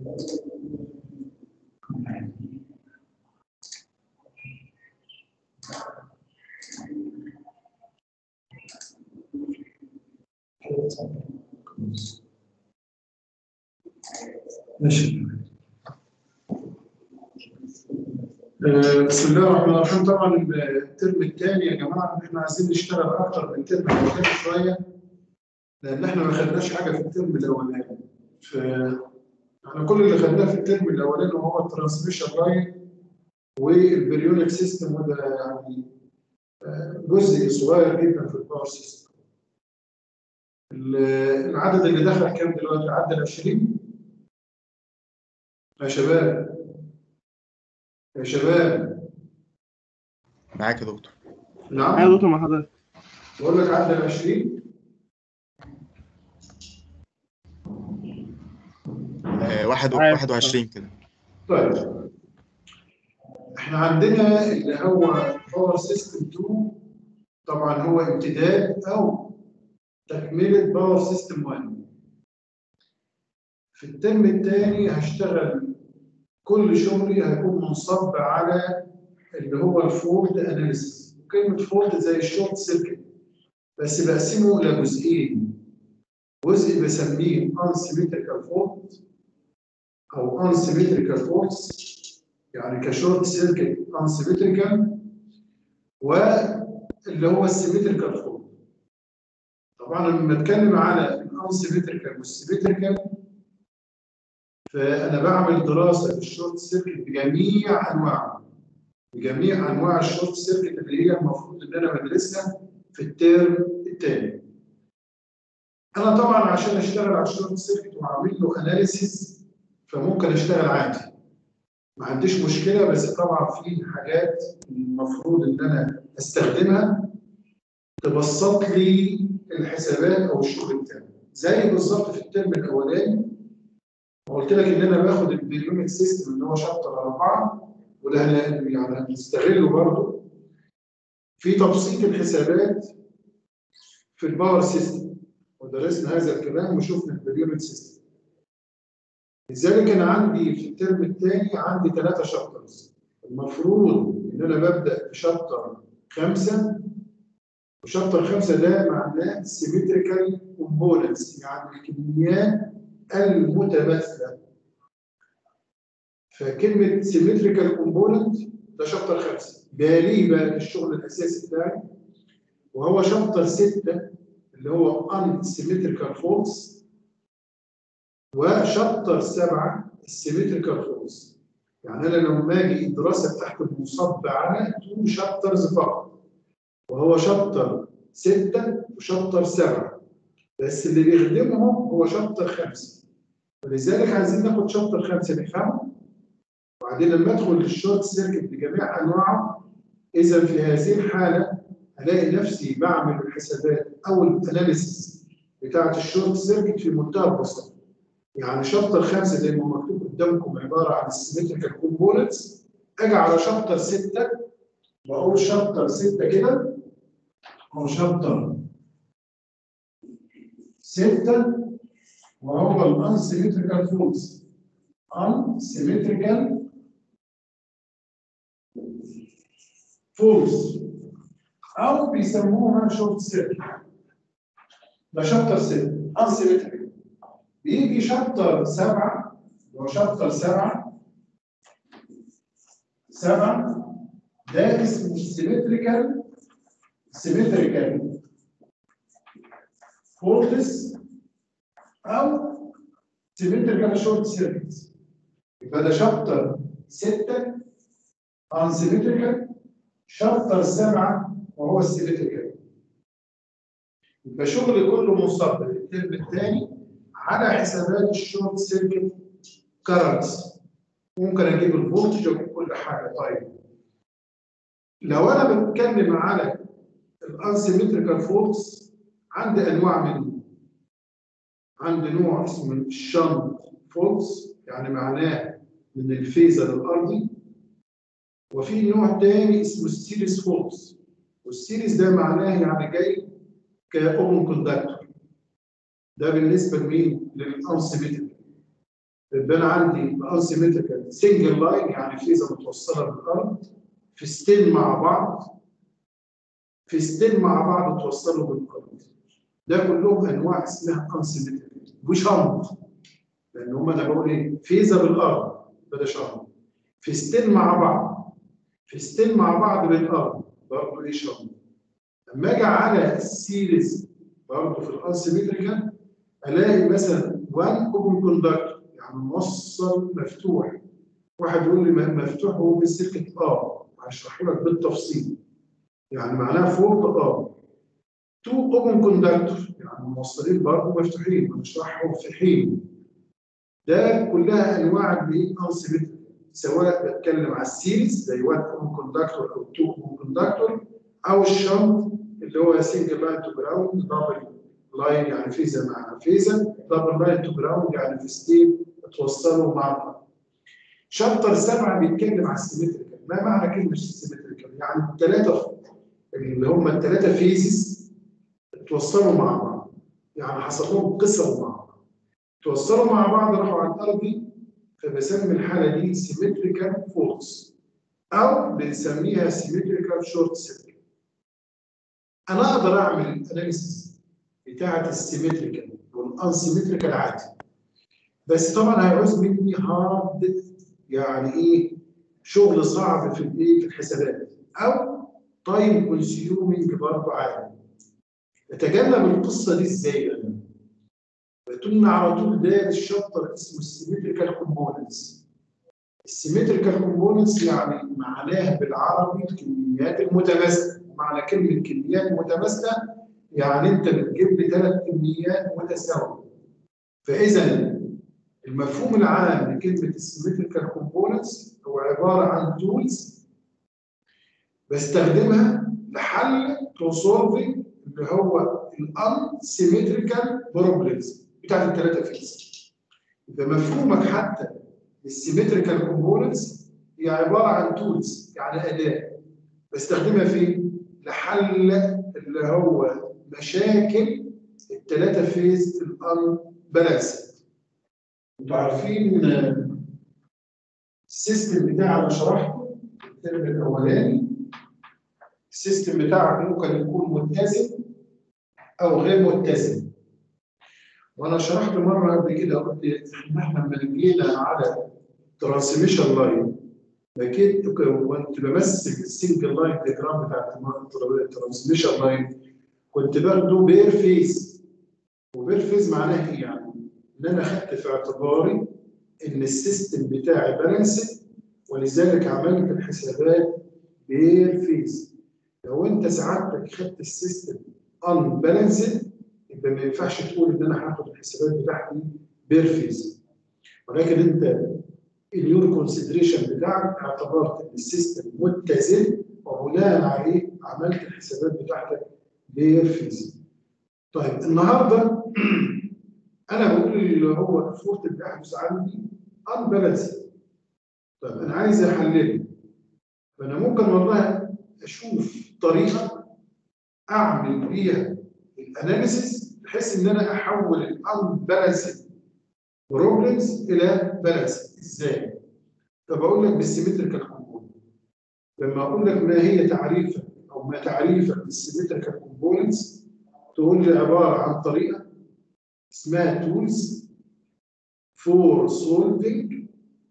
ماشي آه، بسم الله الرحمن الرحيم طبعا الترم الثاني يا جماعه احنا عايزين نشتغل اكتر من الترم الاولاني شويه لان احنا ما خدناش حاجه في الترم الاولاني ف احنا كل اللي خدناه في الترم الاولاني هو الترانسميشن لاين والبريونيك سيستم وده يعني آه، جزء صغير جدا في الباور سيستم العدد اللي دخل كام دلوقتي عدى ال 20 يا شباب يا شباب معاك يا دكتور نعم ايوه يا دكتور مع حضرتك بقول لك عدى ال 20 آه واحد معاك. واحد وعشرين كده طيب احنا عندنا اللي هو باور سيستم 2 طبعا هو امتداد او تكمله باور سيستم 1 في الترم الثاني هشتغل كل شغلي هيكون منصب على اللي هو الفولد اناليسيس وكلمه فولد زي الشورت سيركت بس بقسمه الى جزئين جزء بسميه unsymmetrical fault او unsymmetrical faults يعني كشورت سيركت unsymmetrical واللي هو السيمتريكال فولت طبعا لما اتكلم على الانسيمتريكال والسيمتريكال فانا بعمل دراسه للشورت سيركت بجميع انواعه بجميع انواع الشورت سيركت اللي هي المفروض ان انا بدرسها في الترم الثاني انا طبعا عشان اشتغل على الشورت سيركت واعمل له اناليسيس فممكن اشتغل عادي ما عنديش مشكله بس طبعا في حاجات المفروض ان انا استخدمها تبسط لي الحسابات او الشغل بتاعي زي بالظبط في الترم الاولاني قلت لك ان انا باخد البريونيك سيستم اللي هو شابتر اربعه وده هن- يعني هنستغله برضه في تبسيط الحسابات في الباور سيستم ودرسنا هذا الكلام وشفنا البريونيك سيستم لذلك انا عندي في الترم الثاني عندي ثلاثه شابترز المفروض ان انا ببدا بشابتر خمسه وشابتر خمسه ده معناه سيمتريكال كومبوننتس يعني الكميات المتماثله فكلمه سيمتريكال كومبوننت ده شابتر خمسه باليه بقى الشغل الاساسي بتاعي وهو شابتر سته اللي هو ان سيمتريكال فولس وشابتر سبعه السيمتريكال فولس يعني انا لما اجي الدراسه بتاعتي منصب على تو شابترز فقط وهو شابتر سته وشابتر سبعه بس اللي بيخدمهم هو شابتر خمسه ولذلك عايزين ناخد شابتر خمسه نفهمه وبعدين لما ادخل للشورت سيركت بجميع انواعه اذا في هذه الحاله الاقي نفسي بعمل الحسابات او الاناليسيس بتاعه الشورت سيركت في منتهى البساطه يعني شابتر خمسه زي ما هو مكتوب قدامكم عباره عن السيمتريكال كومبوننتس اجي على شابتر سته واقول شابتر سته كده او شابتر سته وهو الانسيمتريكال فولز unsymmetrical فولز او بيسموها شورت سيركت ده شابتر 6 unsymmetrical بيجي شابتر 7 هو شابتر 7 7 ده اسمه سيمتريكال سيمتريكال فولتس او سيمتريكال شورت سيركت يبقى ده شابتر 6 عن سيمتريكال شابتر 7 وهو السيمتريكال يبقى شغلي كله منصب في الترم الثاني على حسابات الشورت سيركت كارنتس ممكن اجيب الفولتج واجيب كل حاجه طيب لو انا بتكلم على الانسيمتريكال فولتس عندي انواع منه عندي نوع اسمه الشنط فولتس يعني معناه من الفيزر الارضي وفي نوع تاني اسمه السيريس فولتس والسيريس ده معناه يعني جاي كاوبن كوندكتور ده بالنسبه لمين؟ للانسيمتريكال يبقى انا عندي الانسيمتريكال سنجل لاين يعني فيزا متوصله بالارض في ستين مع بعض في ستين مع بعض توصلوا بالارض ده كلهم انواع اسمها انسيمتريكال وشنط لان هم انا بقول ايه فيزا بالارض ده شنط في ستين مع بعض في ستين مع بعض بالارض برضه ايه شنط لما اجي على السيريز برضه في الانسيمتريكال الاقي مثلا 1 اوبن كوندكتور يعني موصل مفتوح واحد يقول لي مفتوح هو بالسلك اه هشرحه لك بالتفصيل يعني معناها فوق اه 2 اوبن كوندكتور يعني الموصلين برضه مفتوحين هنشرحهم في حين ده كلها انواع الايه انسيمتريكال سواء بتكلم على السيريز زي 1 اوبن كوندكتور او 2 اوبن كوندكتور او الشنط اللي هو سنجل لاين تو جراوند دبل لاين يعني فيزا مع فيزا دبل لاين تو جراوند يعني في ستيب توصلوا مع بعض. شابتر سبعه بيتكلم على السيمتريكال، ما معنى كلمه السيمتريكال؟ يعني الثلاثه اللي هم الثلاثه فيزز توصلوا مع بعض. يعني حصل لهم قصر مع بعض. توصلوا مع بعض راحوا على الارض فبسمي الحاله دي سيمتريكال فولس او بنسميها سيمتريكال شورت سيركت. انا اقدر اعمل الاناليسيس بتاعه السيمتريكال والانسيمتريكال عادي بس طبعا هيعوز مني هارد يعني ايه شغل صعب في الايه في الحسابات او تايم كونسيومينج برضه عادي اتجنب القصه دي ازاي انا؟ بتقولنا على طول ده الشابتر اسمه السيمتريكال كومبوننتس السيمتريكال كومبوننتس يعني معناه بالعربي الكميات المتماثله معنى كلمه كميات متماثله يعني انت بتجيب لي ثلاث كميات متساويه فاذا المفهوم العام لكلمه السيمتريكال كومبوننتس هو عباره عن تولز بستخدمها لحل تو سولفنج اللي هو الان سيمتريكال بروبلمز بتاعت الثلاثه فيز يبقى مفهومك حتى السيمتريكال كومبوننتس هي عباره عن تولز يعني اداه بستخدمها في لحل اللي هو مشاكل الثلاثه فيز الان بالانس انتوا عارفين السيستم بتاع اللي شرحته الترم الاولاني السيستم بتاعك ممكن يكون متزن او غير متزن وانا شرحت مره قبل كده قلت ان احنا لما جينا على ترانسميشن لاين اكيد كنت بمثل السنجل لاين ديجرام بتاع الترانسميشن لاين كنت باخده بير فيز وبير فيز معناه ايه يعني؟ ان انا خدت في اعتباري ان السيستم بتاعي بالانسد ولذلك عملت الحسابات بير فيز لو انت سعادتك خدت السيستم ان بالانسد يبقى ما ينفعش تقول ان انا هاخد الحسابات بتاعتي بير فيز ولكن انت اليور كونسيدريشن بتاعك اعتبرت ان السيستم متزن وبناء عليه عملت الحسابات بتاعتك بير فيز طيب النهارده انا بقول اللي هو الفورت اللي بيحدث عندي ان بالانسد طيب انا عايز احلله فانا ممكن والله اشوف طريقه اعمل بيها الاناليسيس بحيث ان انا احول الان بالانسد بروبلمز الى بالانسد ازاي؟ طب اقول لك بالسيمتريكال كومبوننت لما اقول لك ما هي تعريفك او ما تعريفك بالسيمتريكال كومبوننتس تقول لي عباره عن طريقه اسمها tools for solving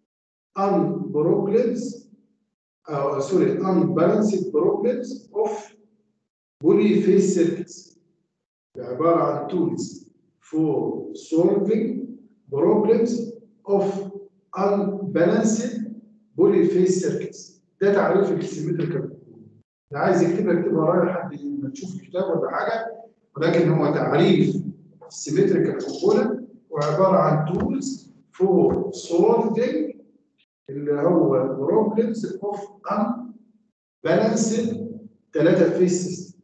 unproblems أو sorry unbalanced problems of polyphase circuits عبارة عن tools for solving problems of unbalanced polyphase circuits ده تعريف السيمتريكال ده عايز يكتبها يكتبها ورايا لحد ما تشوف الكتاب ولا حاجه ولكن هو تعريف السيمتريكال كومبوننت وعباره عن تولز فور سولفنج اللي هو بروبلمز اوف ان بالانسد ثلاثه فيس سيستم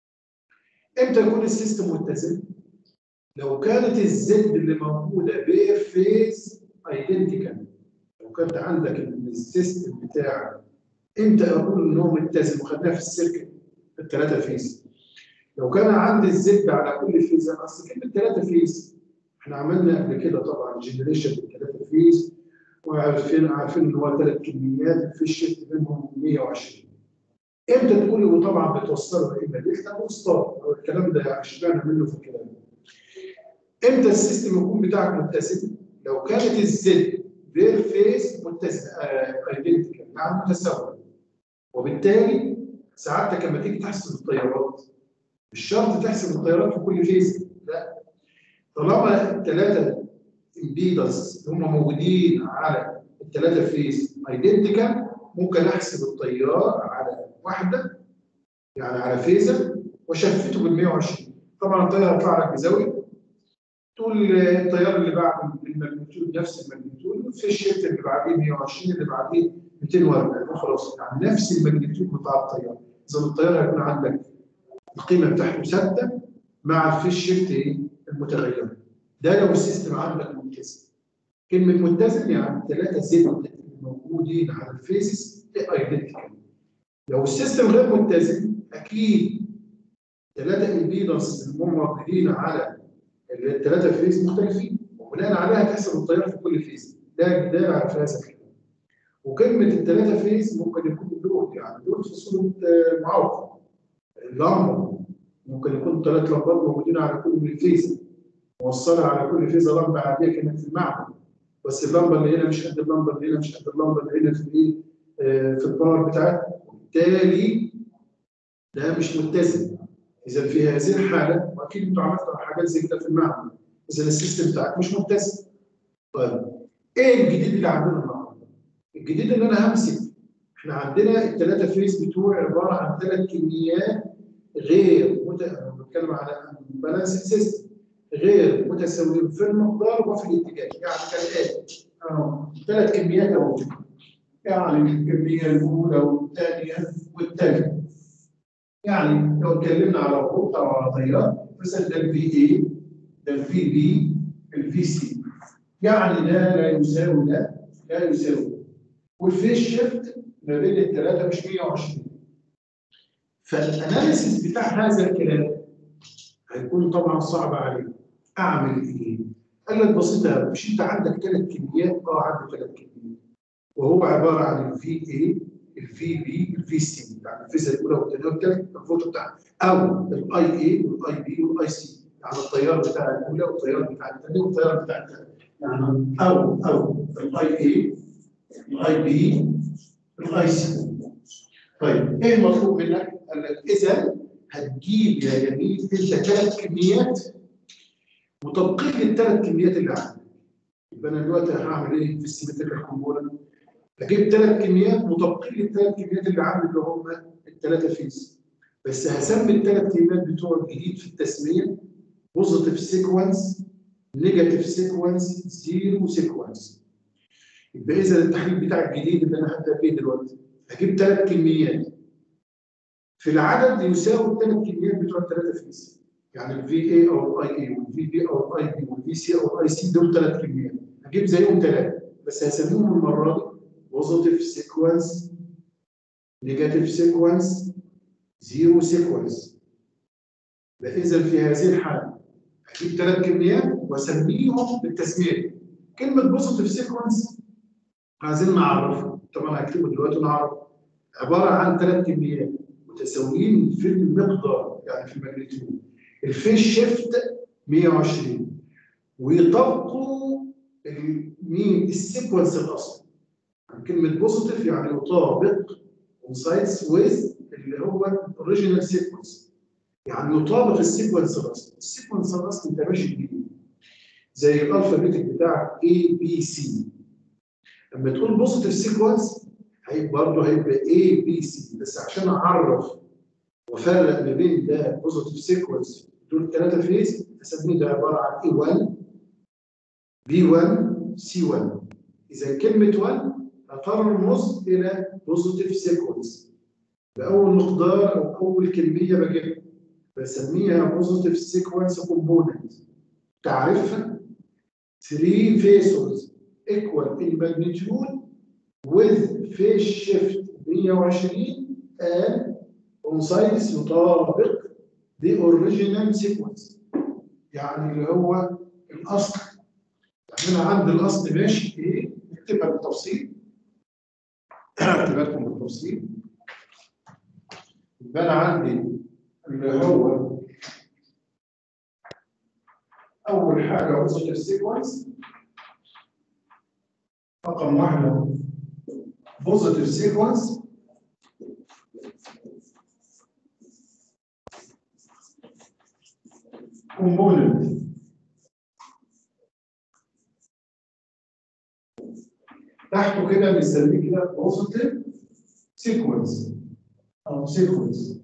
امتى يكون السيستم متزن؟ لو كانت الزد اللي موجوده بير فيز ايدنتيكال لو كانت عندك السيستم بتاعك امتى اقول ان هو متزن وخدناها في السيركت الثلاثه فيز لو كان عندي الزد على كل فيز اصل كلمه ثلاثه فيز احنا عملنا قبل كده طبعا جنريشن بالثلاثه فيز وعارفين عارفين ان هو ثلاث كميات في الشيفت بينهم 120 امتى تقول وطبعا بتوصلوا اما دلتا او ستار الكلام ده اشبعنا منه في الكلام امتى السيستم يكون بتاعك متسم لو كانت الزد غير فيس متسم ايدنتيكال يعني متساويه وبالتالي سعادتك لما تيجي تحسب التيارات مش شرط تحسب التيارات في كل فيز لا طالما الثلاثه امبيدنس هم موجودين على الثلاثه فيز ايدنتيكال ممكن احسب التيار على واحده يعني على فيزر وشفته بال 120 طبعا التيار هيطلع لك بزاويه تقول التيار اللي بعده الماجنتيود نفس الماجنتيود في الشيفت اللي بعديه 120 اللي بعديه 240 وخلاص يعني نفس الماجنتيود بتاع التيار اذا التيار هيكون عندك القيمه بتاعته ثابته مع الفيش شيفت ايه المتغيره ده لو السيستم عندك متزن كلمه متزن يعني ثلاثه زد موجودين على الفيزز ايدنتيكال لو السيستم غير متزن اكيد ثلاثه امبيدنس اللي هم موجودين على الثلاثه فيز مختلفين وبناء عليها تحسب التيار في كل فيز ده ده على هذا الكلام وكلمه الثلاثه فيز ممكن يكون لود يعني لود في صوره معوض اللمبه ممكن يكون ثلاث لمبات موجودين على كل فيز موصله على كل فيزه لمبه عاديه كانت في المعمل بس اللمبه اللي هنا مش قد اللمبه اللي هنا مش قد اللمبه اللي هنا في ايه في الباور بتاعتها وبالتالي ده مش متزن اذا في هذه الحاله واكيد انتوا عملتوا حاجات زي كده في المعمل اذا السيستم بتاعك مش متزن طيب ايه الجديد اللي عندنا النهارده؟ الجديد ان انا همسك احنا عندنا الثلاثه فيز بتوع عباره عن ثلاث كميات غير مت... بتكلم على بالانس سيستم غير متساويين في المقدار وفي الاتجاه يعني كالاتي اهو ثلاث كميات اهو يعني الكميه الاولى والثانيه والثالثه يعني لو اتكلمنا على خطوط او على تيار مثلا ده الفي اي ده الفي بي الفي سي يعني ده لا يساوي ده لا يساوي والفيس شيفت ما بين الثلاثه مش 120 فالاناليسيس بتاع هذا الكلام هيكون طبعا صعب عليك اعمل ايه؟ قال لك بسيطه مش انت عندك ثلاث كميات؟ اه عندي ثلاث كميات وهو عباره عن الفي اي الفي بي الفي سي يعني الفيزا الاولى والثانيه والثالثه الفوتو بتاعها او الاي اي والاي بي والاي سي يعني التيار بتاع الاولى والتيار بتاع الثانيه والتيار بتاع الثالثه يعني او او الاي اي الاي بي الاي سي طيب ايه المطلوب منك؟ قال لك اذا هتجيب يا جميل انت ثلاث كميات مطابقين للثلاث كميات اللي عندك يبقى انا دلوقتي هعمل ايه في السيمتريكال كومبوننت؟ هجيب ثلاث كميات مطابقين للثلاث كميات اللي عندي اللي هم الثلاثه فيز بس هسمي الثلاث كميات بتوع الجديد في التسميه بوزيتيف سيكونس نيجاتيف سيكونس زيرو سيكونس يبقى اذا التحليل بتاع الجديد اللي انا هبدا بيه دلوقتي هجيب ثلاث كميات في العدد يساوي الثلاث كميات بتوع الثلاثه فيز يعني الفي اي او الاي اي والفي بي او الاي بي والفي سي او الاي سي دول ثلاث كميات هجيب زيهم ثلاثه بس هسميهم المره دي بوزيتيف سيكونس نيجاتيف سيكونس زيرو سيكونس فاذا في هذه الحاله اجيب ثلاث كميات واسميهم بالتسميه كلمه بوزيتيف سيكونس عايزين نعرفها طبعا هكتبه دلوقتي ونعرف عباره عن ثلاث كميات متساويين في المقدار يعني في الماجنتيود الفيش شيفت 120 ويطابقوا مين السيكونس الاصلي يعني كلمه بوزيتيف يعني يطابق coincides with اللي هو اوريجينال سيكونس يعني يطابق السيكونس الاصلي السيكونس الاصلي انت ماشي بيه زي الالفابيتك بتاعك A B C لما تقول بوزيتيف سيكونس هيبقى برضه هيبقى A B C بس عشان اعرف وافرق ما بين ده بوزيتيف سيكونس دول ثلاثه فيز اسميه ده عباره عن A1 B1 C1 اذا كلمه 1 هترمز الى بوزيتيف سيكونس باول مقدار او اول كميه بجيبها بسميها بوزيتيف سيكونس كومبوننت تعرفها 3 فيسورز equal in magnitude with phase shift 120 and coincides يطابق the original sequence يعني اللي هو الاصل يعني انا عندي الاصل ماشي ايه نكتبها بالتفصيل اكتبها لكم بالتفصيل يبقى انا عندي اللي هو اول حاجه بوزيتيف سيكونس رقم واحد بوزيتيف سيكونس component تحته كده بنسميه كده بوزيتيف سيكونس او سيكونس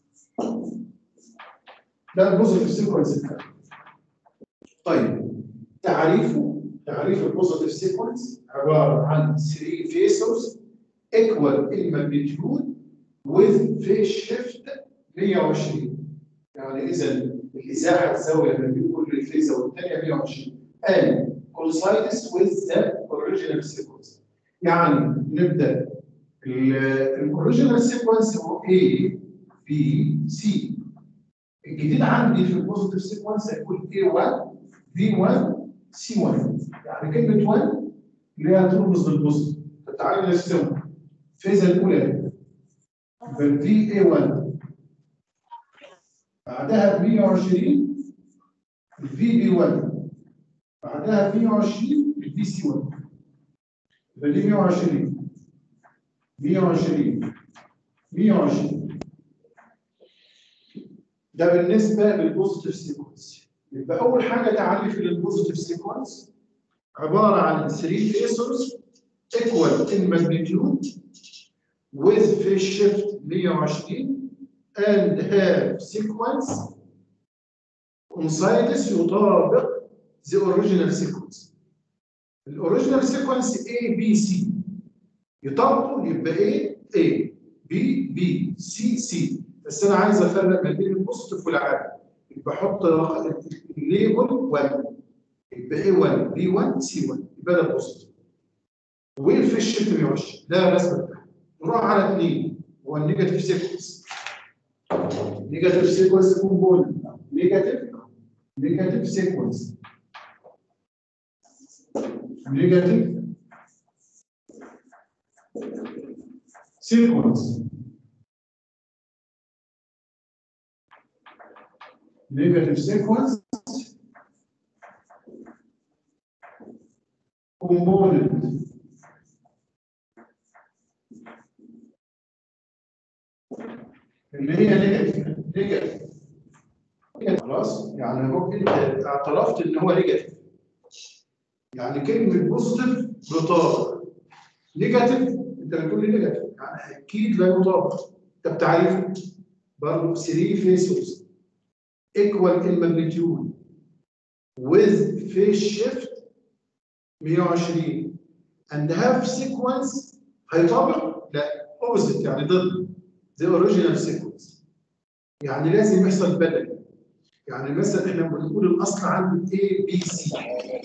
ده البوزيتيف سيكونس بتاعه طيب تعريفه تعريف البوزيتيف سيكونس عباره عن 3 فيسورز ايكوال الماجنتيود with phase shift 120 يعني اذا الازاحه الزاويه ما بين كل الفيزا والثانيه 120 and coincides with the original sequence يعني نبدا الاوريجينال سيكونس هو A B C الجديد عندي في البوزيتيف سيكونس هيكون A1 B1 C1 يعني كلمه 1 اللي هي ترمز للبوزيتيف تعالى نرسمها الفيزا الاولى يبقى دي A1 بعدها ب 120 الفي بي 1 بعدها ب 120 الفي سي 1 يبقى دي 120 120 120 ده بالنسبه للبوزيتيف سيكونس يبقى اول حاجه تعريف للبوزيتيف سيكونس عباره عن 3 فيسورز equal in magnitude with phase shift 120 and have sequence coincides يطابق the original sequence. الاوريجينال سيكونس A B C يطابقوا يبقى A A B B C C بس انا عايز افرق ما بين البوزيتيف والعادي يبقى احط الليبل 1 يبقى A1 B1 C1 يبقى ده البوزيتيف وفي الشيفت 120 ده الرسمه بتاعها نروح على 2 هو النيجاتيف سيكونس نيجاتيف سيكونس كومبوننت نيجاتيف نيجاتيف سيكونس نيجاتيف سيكونس نيجاتيف سيكونس كومبوننت اللي هي نيجاتيف نيجاتيف خلاص يعني هو انت اعترفت ان هو نيجاتيف يعني كلمه بوزيتيف بطاقه نيجاتيف انت بتقول لي نيجاتيف يعني اكيد لا يطابق طب تعريفه برضه 3 فيسورز equal in magnitude with phase shift 120 and have sequence هيطابق؟ لا opposite يعني ضد the original sequence يعني لازم يحصل بدل يعني مثلا احنا بنقول الاصل عندي A B C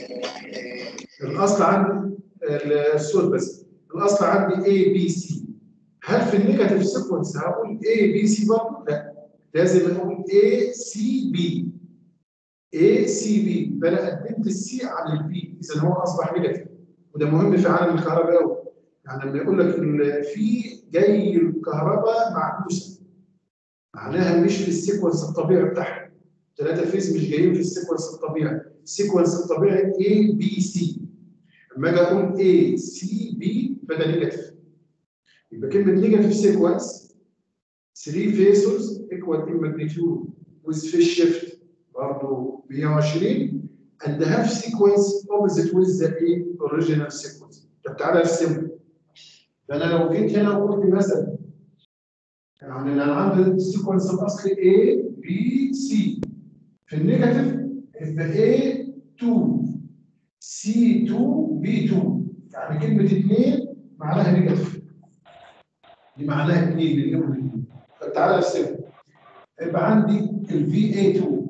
الاصل عندي السود بس الاصل عندي A B C هل في النيجاتيف سيكونس هقول A B C برضه؟ لا لازم اقول A C B A C B فانا قدمت السي عن البي اذا هو اصبح نيجاتيف وده مهم في عالم الكهرباء قوي يعني لما يقول لك في جاي الكهرباء معكوسه معناها مش في السيكونس الطبيعي بتاعها ثلاثه فيز مش جايين في السيكونس الطبيعي السيكونس الطبيعي A B C لما اجي اقول A C B فده نيجاتيف يبقى كلمه نيجاتيف سيكونس 3 فيسورز ايكوال in magnitude with phase shift برضه 120 and have sequence opposite with the original sequence طب تعالى ارسمه فانا لو جيت هنا وقلت مثلا يعني انا عندي السيكونس الاصلي A B C في النيجاتيف يبقى A 2 C 2 B 2 يعني كلمه 2 معناها نيجاتيف دي معناها 2 اليوم الاثنين طب تعالى ارسمه يبقى عندي ال VA2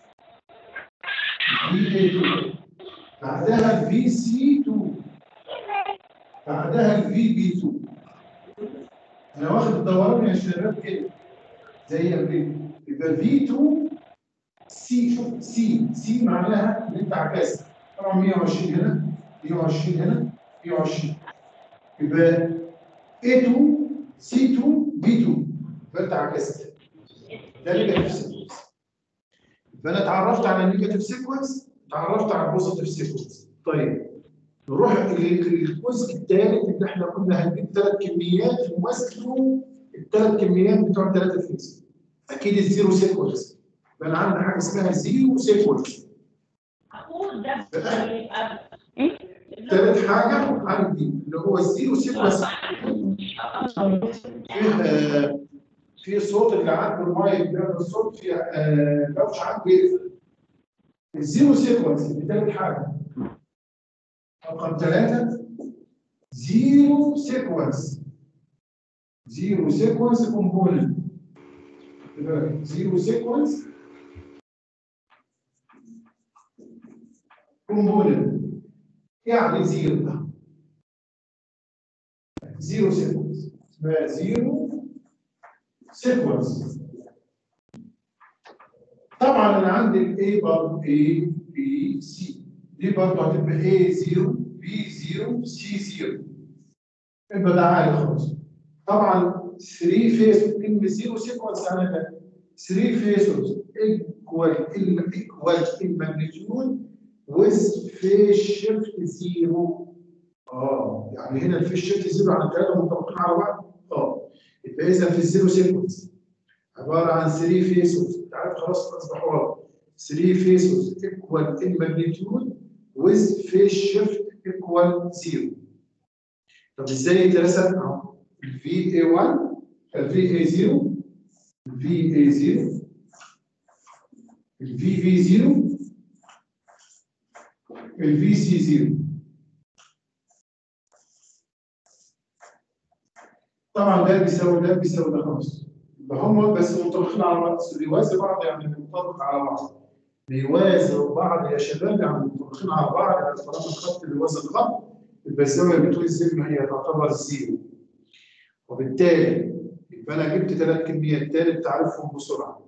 VA2 بعدها ال VC2 بعدها ال VB2 انا واخد الدوران يا شباب كده زي قبل يبقى V2 C سي شوف سي سي معناها ان انت عكست طبعا 120 هنا 120 هنا 120 يبقى A2 C2 B2 يبقى انت عكست ده نيجاتيف سيكونس فانا اتعرفت على النيجاتيف سيكونس اتعرفت على البوزيتيف سيكونس طيب نروح للجزء الثالث اللي احنا قلنا هنجيب ثلاث كميات يمثلوا الثلاث كميات بتوع الثلاثه فيز اكيد الزيرو سيكونس فانا عندي حاجه اسمها زيرو سيكونس أقول ده يبقى إيه؟ ثالث حاجه عندي اللي هو الزيرو سيكونس فيه آه، في صوت اللي عنده المايك بيعمل صوت في آه، دوش عنده يقفل الزيرو سيكونس دي ثالث حاجه رقم ثلاثه زيرو سيكونس زيرو سيكونس كومبوننت زيرو سيكونس كومبوننت يعني زيرو زيرو سيكونس اسمها زيرو سيكونس طبعا انا عندي الاي برضه A B C دي برضه هتبقى A 0 B 0 C 0 يبقى ده عالي خالص طبعا 3 فيس كلمه زيرو سيكونس يعني ده 3 فيسز ايكوال ايكوال الماجنتيود ويز فيس شيفت زيرو اه يعني هنا الفيس شيفت زيرو عن الثلاثه متفقين على بعض اه يبقى اذا في الزيرو سيكونس عباره عن 3 فيسز انت عارف خلاص اصبح واضح 3 فيسز ايكوال الماجنتيود ويز فيس شيفت ايكوال زيرو طب ازاي يترسم اهو الفي اي 1 الفي اي 0 الفي اي 0 الفي في 0 الفي سي 0 طبعا ده بيساوي ده بيساوي ده خلاص يبقى هم بس متفقين على بعض بس بيوازي بعض يعني متفق على بعض بيوازوا بعض يا شباب يعني متفقين على بعض يعني طالما الخط بيوازي الخط يبقى الزاويه بتوين السيجما هي تعتبر زيرو وبالتالي يبقى انا جبت ثلاث كميات تالت تعرفهم بسرعه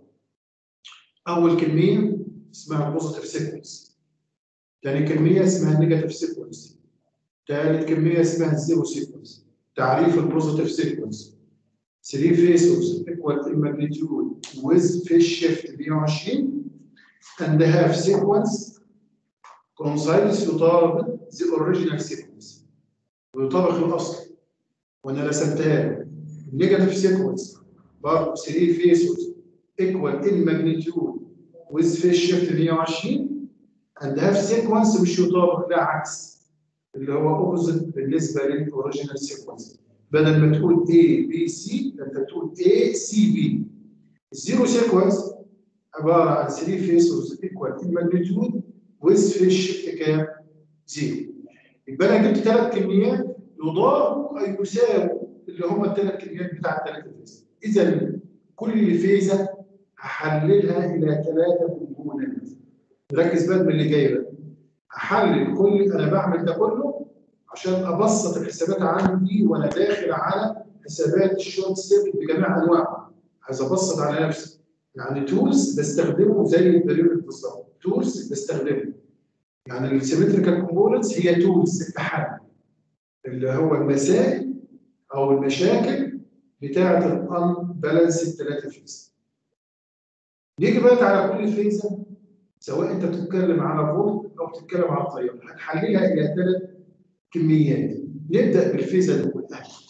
اول كميه اسمها بوزيتيف سيكونس ثاني كميه اسمها نيجاتيف سيكونس ثالث كميه اسمها الزيرو سيكونس تعريف البوزيتيف سيكونس 3 فيسوس equal in magnitude with phase shift 120 and have sequence coincides يطابق the original sequence ويطابق الاصل وانا رسمتها له نيجاتيف سيكونس برضه 3 فيسوس equal in magnitude with phase shift 120 and have sequence مش يطابق لا عكس اللي هو اوبوزيت بالنسبه للاوريجينال سيكونس بدل ما تقول A B C انت تقول A C B الزيرو سيكونس عباره عن 3 فيسوس ايكوال ان ماجنتيود ويز فيس شيفت كام؟ زيرو يبقى انا جبت ثلاث كميات يضاربوا اي يساووا اللي هم الثلاث كميات بتاع الثلاثه فيز اذا كل فيزه هحللها الى ثلاثه كومبوننت ركز بقى من اللي جاي بقى هحلل كل انا بعمل ده كله عشان ابسط الحسابات عندي وانا داخل على حسابات الشورت سيركت بجميع انواعها عايز ابسط على نفسي يعني تولز بستخدمه زي البريود بالظبط تولز بستخدمه يعني السيمتريكال كومبوننتس هي تولز التحلل اللي هو المسائل او المشاكل بتاعه الان بالانس الثلاثه فيز نيجي بقى على كل فيزه سواء انت بتتكلم على فولت او بتتكلم على تيار هتحللها الى ثلاث كميات نبدا بالفيزا الاولى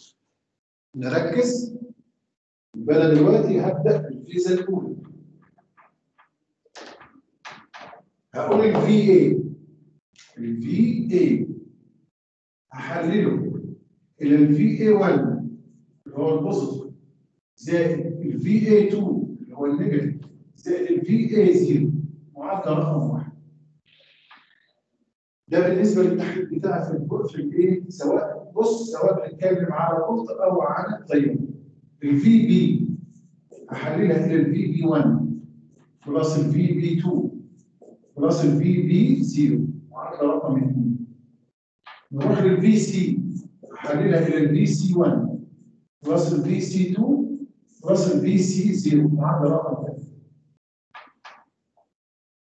نركز يبقى انا دلوقتي هبدا بالفيزا الاولى هقول الفي اي الفي اي هحلله الى الفي اي 1 اللي هو البوزيتيف زائد الفي اي 2 اللي هو النيجاتيف زائد الفي اي 0 معادله رقم واحد ده بالنسبه للتحليل بتاعي في البر في الايه سواء بص سواء بنتكلم على فولت او على تيار الفي بي احللها الى الفي بي 1 بلس الفي بي 2 بلس الفي بي 0 معادله رقم 2 نروح للفي سي احللها الى الفي سي 1 بلس الفي سي 2 بلس الفي سي 0 معادله رقم 3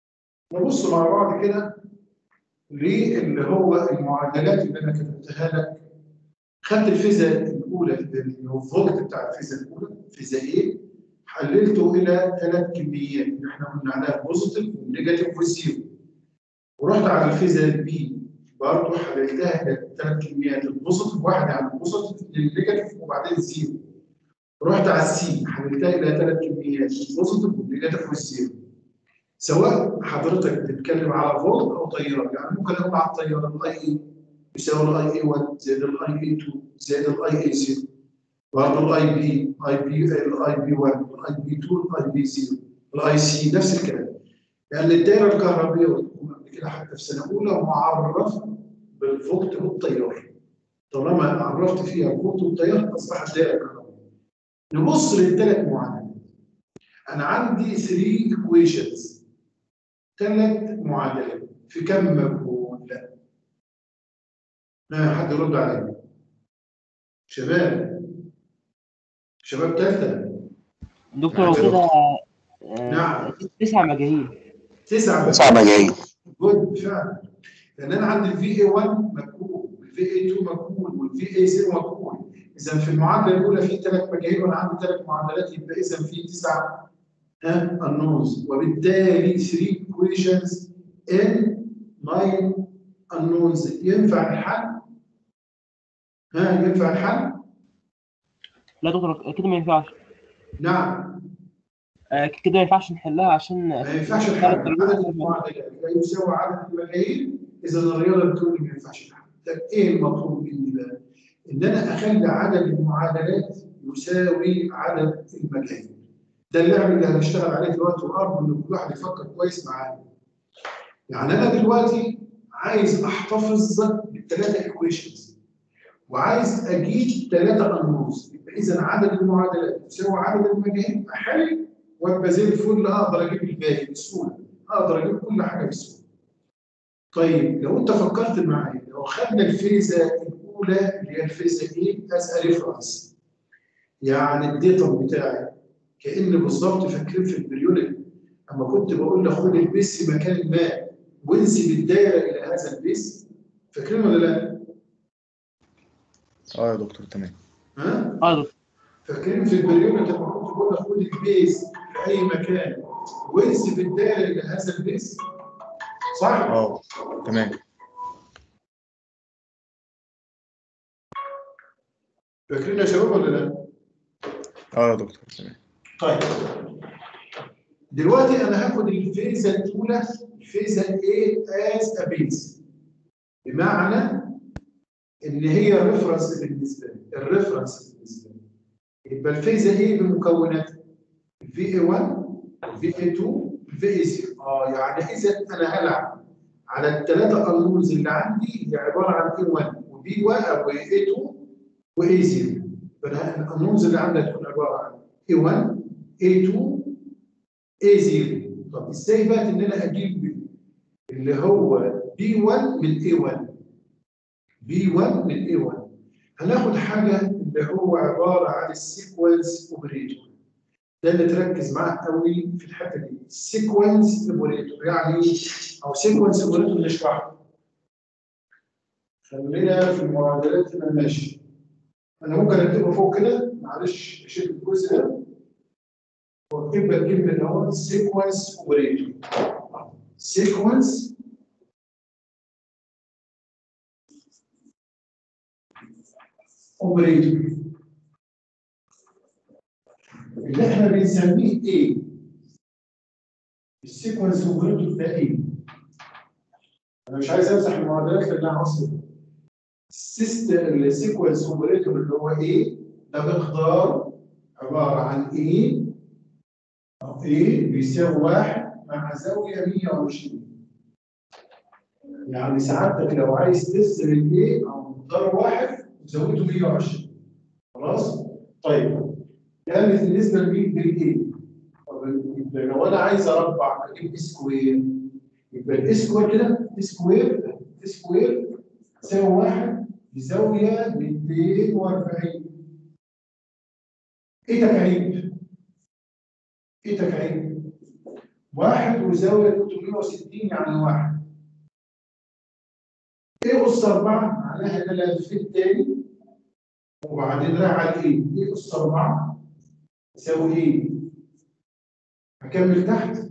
نبص مع بعض كده للي هو المعادلات اللي انا كتبتها لك خدت الفيزا الاولى اللي هو الفولت بتاع الفيزا الاولى فيزا ايه حللته الى ثلاث كميات اللي احنا قلنا عليها بوزيتيف ونيجاتيف وزيرو ورحت على الفيزا بي برضه حللتها الى ثلاث كميات البوزيتيف واحد على البوزيتيف للنيجاتيف وبعدين زيرو رحت على السي حللتها الى ثلاث كميات البوزيتيف والنيجاتيف والزيرو سواء حضرتك بتتكلم على فولت او تيار يعني ممكن اقول على التيار الاي اي يساوي الاي اي 1 زائد الاي اي 2 زائد الاي اي 0 برضه الاي بي اي بي الاي بي 1 الاي بي 2 الاي بي 0 الاي سي نفس الكلام لان الدائره الكهربائيه وتكون قبل كده حتى في سنه اولى معرفه بالفولت والتيار طالما عرفت فيها الفولت والتيار اصبحت دائره كهربائيه نبص للثلاث معادلات انا عندي 3 ايكويشنز ثلاث معادلات في كم مجهول ما حد يرد عليا شباب شباب ثالثه دكتور هو كده آه، نعم. تسع مجاهيل تسعه بس تسع مجاهيل جود فعلا لان انا عندي الفي اي 1 مجهول والفي اي 2 مجهول والفي اي 0 مجهول اذا في المعادله الاولى في ثلاث مجاهيل وانا عندي ثلاث معادلات يبقى اذا في تسع النونز وبالتالي 3 equations ان 9 النونز ينفع الحل؟ ها ينفع الحل؟ لا دكتور كده ما ينفعش نعم آه، كده ما ينفعش نحلها عشان ما ينفعش الحل عدد المعادلات لا يساوي عدد المجاهيل اذا الرياضه بتقول لي ما ينفعش الحل طب ايه المطلوب مني بقى؟ ان انا اخلي عدد المعادلات يساوي عدد المجاهيل ده اللعب اللي هنشتغل عليه دلوقتي وارجو ان كل واحد يفكر كويس معايا يعني انا دلوقتي عايز احتفظ بالثلاثه ايكويشنز وعايز اجيب ثلاثه انونز يبقى اذا عدد المعادلات يساوي عدد المجاهيل احل وابقى زي الفل اقدر اجيب الباقي بسهوله اقدر اجيب كل حاجه بسهوله طيب لو انت فكرت معايا لو خدنا الفيزا الاولى اللي هي الفيزا ايه از ريفرنس يعني الديتا بتاعي كان بالظبط فاكرين في البريودك اما كنت بقول له خد البيس في مكان ما وانسب الدايره الى هذا البيس فاكرين ولا لا؟ اه يا دكتور تمام ها؟ اه دكتور فاكرين في البريودك لما كنت بقول له خد البيس في اي مكان وانسب الدايره الى هذا البيس صح؟ اه تمام فاكرين يا شباب ولا لا؟ اه يا دكتور تمام طيب دلوقتي انا هاخد الفيزا الاولى الفيزا A as a base بمعنى ان هي ريفرنس بالنسبه لي الريفرنس بالنسبه لي يبقى الفيزا A بمكوناتها الفي اي 1 الفي اي 2 الفي اي 0 اه يعني اذا انا هلعب على الثلاثه انونز اللي عندي هي عباره عن اي 1 وبي 1 واي 2 واي 0 فانا الانونز اللي عندي هتكون عباره عن اي 1 اي 2 اي 0 طب ازاي بقى ان انا اجيب اللي هو بي 1 من اي 1 بي 1 من اي 1 هناخد حاجه اللي هو عباره عن السيكونس اوبريتور ده اللي تركز معاه قوي في الحته دي السيكونس اوبريتور يعني ايه؟ او سيكونس اوبريتور نشرحه خلينا في المعادلات اللي ماشي انا ممكن اكتبه فوق كده معلش اشيل الجزء ده واكتب لك كلمه اللي هو سيكونس اوبريتور سيكونس اوبريتور اللي احنا بنسميه ايه؟ السيكونس اوبريتور ده ايه؟ انا مش عايز امسح المعادلات لانها اصلا السيستم السيكونس اوبريتور اللي هو ايه؟ ده مقدار عباره عن ايه؟ أو ايه بيساوي واحد مع زاويه 120 يعني سعادتك لو عايز ترسم الايه او مقدار واحد زاويته 120 خلاص؟ طيب ده بالنسبه لمين بالايه؟ طب يبقى لو انا عايز اربع اجيب سكوير يبقى الاسكوير كده سكوير سكوير تساوي واحد بزاويه 240 ايه تكعيب؟ ايه تكعيب؟ واحد وزاوية 360 يعني واحد ايه أس أربعة؟ معناها إن أنا لفيت تاني وبعدين رايح على ايه؟ ايه أس أربعة؟ يساوي ايه؟ هكمل تحت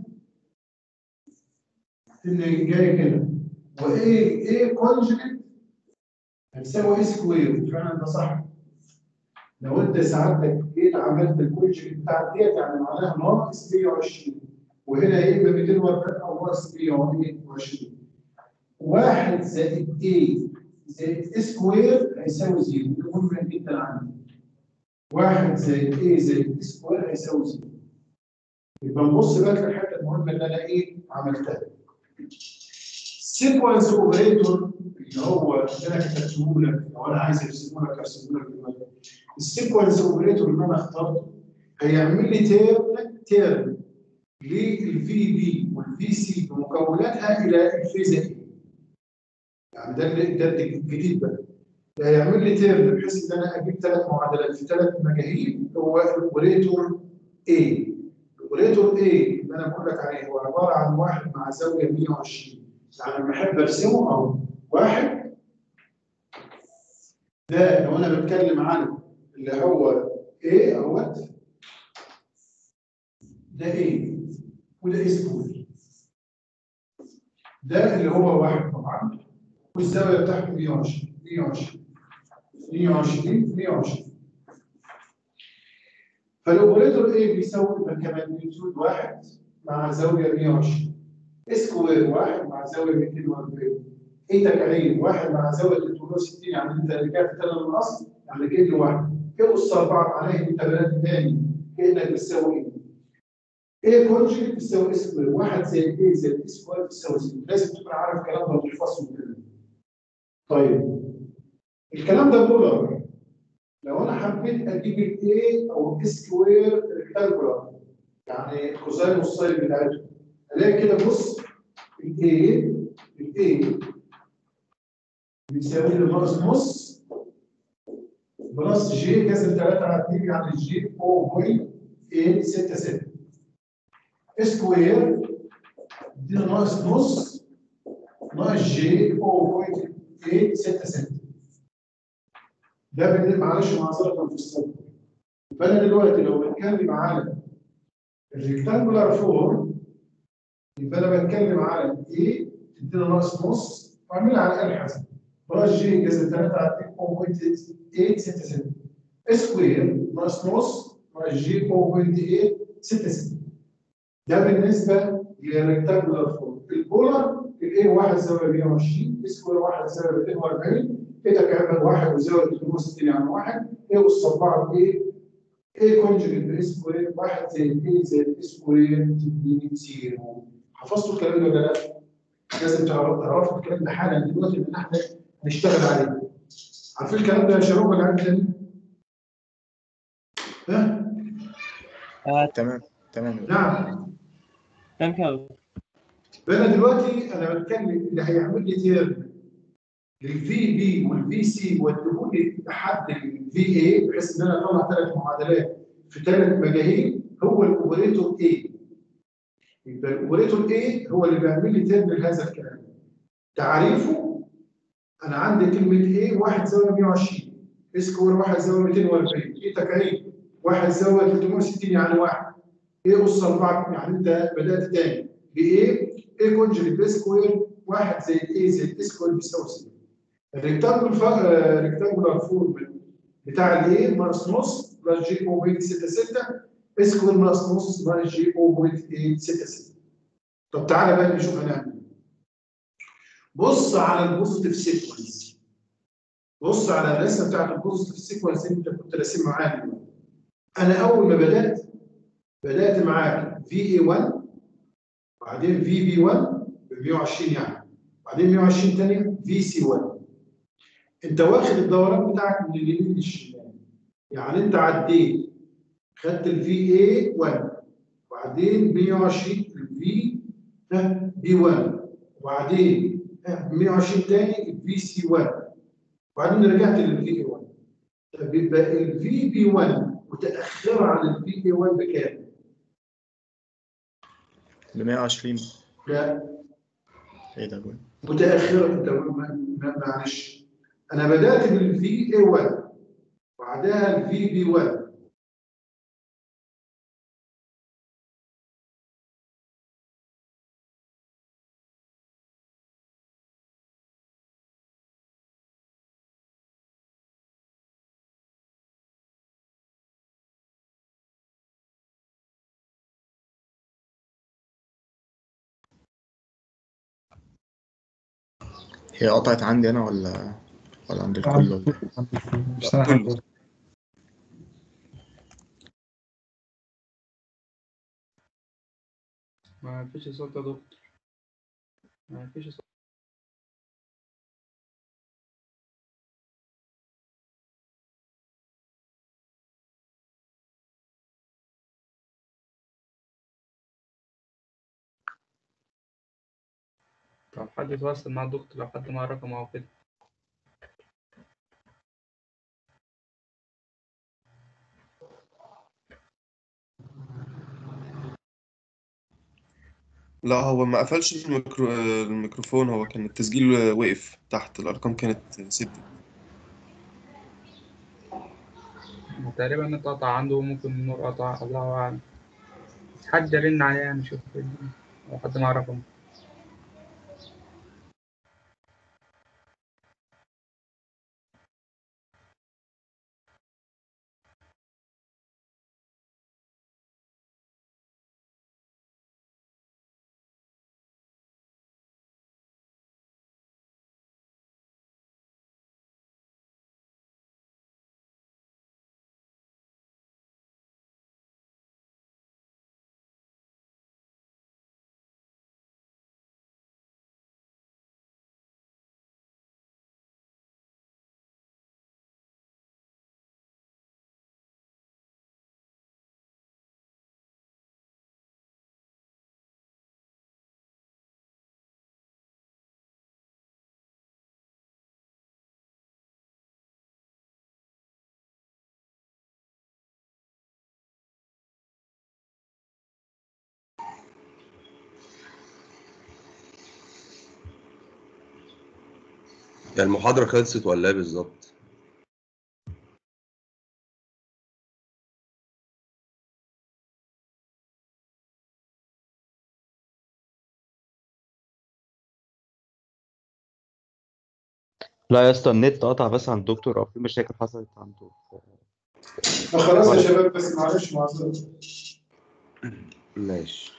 اللي جاي كده وايه ايه كونجكت هتساوي ايه سكوير فعلا ده صح لو انت ساعدتك جيت عملت الكونجكت بتاع ديت يعني معناها ناقص 120 وهنا يا اما 240 او ناقص 120 واحد زائد ايه زائد سكوير هيساوي زيرو ده مهم جدا عندي واحد زائد ايه زائد سكوير هيساوي زيرو يبقى نبص بقى في الحته المهمه اللي انا ايه عملتها سيكونس اوبريتور اللي هو اللي انا كتبته لك لو انا عايز ارسمه لك ارسمه لك دلوقتي السيكونس اوبريتور اللي انا اخترته هيعمل لي تيرن تيرن للفي بي والفي سي بمكوناتها الى الفيزا اي يعني ده اللي ده الجديد بقى ده هيعمل لي تيرن بحيث ان انا اجيب ثلاث معادلات في ثلاث مجاهيل هو الاوبريتور اي الاوبريتور اي اللي انا بقول لك عليه هو عباره عن واحد مع زاويه 120 يعني لما احب ارسمه اهو واحد ده لو انا بتكلم عن اللي هو ايه اهوت ده ايه وده اسمه ده اللي هو واحد طبعا والزاويه بتاعته 120 120 120 120 فالاوبريتور ايه بيساوي ماجنتيود واحد مع زاويه 120 سكوير واحد مع زاويه 240 ايه تكعيب واحد مع زاويه 360 يعني انت رجعت تاني للاصل يعني كأنه واحد ايه اس 4 معناه ان انت بدات تاني كانك بتساوي ايه؟ ايه كونجكت بتساوي سكوير واحد زائد ايه زائد سكوير بتساوي زيرو لازم تكون عارف الكلام ده وتحفظه كده طيب الكلام ده بولر لو انا حبيت اجيب الاي او السكوير ريكتانجولار يعني كوزين والساين بتاعته الاقي كده بص الاي الاي بيساوي لي ناقص نص بلس جي جذر 3 على 2 يعني جي 0.866 سكوير دي ناقص نص ناقص جي 0.866 ده بالنسبه معلش معذره في الصوت فانا دلوقتي لو بتكلم على الريكتانجولار فورم يبقى انا بتكلم على ايه تدينا ناقص نص واعملها على الاله الحاسبه بلس جي جذر 3 على 2.866 سكوير ناقص نص ناقص جي 0.866 ده بالنسبه للريكتانجولار فورم البولار الايه 1 زاويه 120 سكوير 1 زاويه 240 ايه تكعيبها 1 وزاويه 360 يعني 1 ايه اس 4 ايه ايه كونجكت باس سكوير 1 زائد ايه زائد سكوير تديني زيرو حفظتوا الكلام ده ولا لا؟ لازم تعرفوا الكلام ده حالا دلوقتي ان احنا نشتغل عليه عارفين الكلام ده يا شباب ولا عارف تاني؟ ها؟ آه، تمام تمام نعم تمام كده فانا دلوقتي انا بتكلم اللي هيعمل لي تيرن للفي بي والفي سي واديه لي لحد الفي اي بحيث ان انا اطلع ثلاث معادلات في ثلاث مجاهيل هو الاوبريتور اي يبقى الاوبريتور اي هو اللي بيعمل لي تيرن لهذا الكلام تعريفه انا عندي كلمه ايه 1 زاويه 120 سكوير 1 زاويه 240 ايه تكعيب 1 زاويه 360 يعني 1 ايه اس 4 يعني انت بدات تاني بايه ايه كونجري بي سكوير 1 زائد ايه زائد سكوير بيساوي صفر الريكتانجل فا... ريكتانجولار فورم بتاع الايه ناقص نص بلس جي 0.66 سكوير ناقص نص ناقص جي 0.866 طب تعالى بقى نشوف هنعمل ايه بص على البوزيتيف سيكونس بص على الرسمه بتاعت البوزيتيف سيكونس اللي انت كنت راسم معايا دلوقتي انا اول ما بدات بدات معاك في اي 1 وبعدين في بي 1 ب 120 يعني بعدين 120 ثانيه في سي 1 انت واخد الدوران بتاعك من اليمين للشمال يعني انت عديت خدت الفي اي 1 وبعدين 120 الفي بي 1 وبعدين 120 تاني الفي سي 1 وبعدين رجعت للفي اي 1 طب يبقى الفي بي 1 متاخره عن الفي اي 1 بكام؟ ل 120 لا ايه ده بقى؟ متاخره انت ما- ما- معلش انا بدات بالفي اي 1 وبعدها الفي بي 1 هي قطعت عندي انا ولا ولا عند الكل ولا إيه؟ مش سامع حاجة. ما فيش صوت يا دكتور ما فيش صوت طب حد يتواصل مع الدكتور لو حد معاه رقم أو كده لا هو ما قفلش الميكرو... الميكروفون هو كان التسجيل وقف تحت الأرقام كانت ستة تقريبا النت قطع عنده ممكن النور قطع الله أعلم حد يرن عليه نشوف لو حد معاه رقم يعني المحاضرة خلصت ولا ايه بالظبط؟ لا يا اسطى النت قطع بس عند الدكتور او في مشاكل حصلت عنده خلاص يا شباب بس معلش معذره ماشي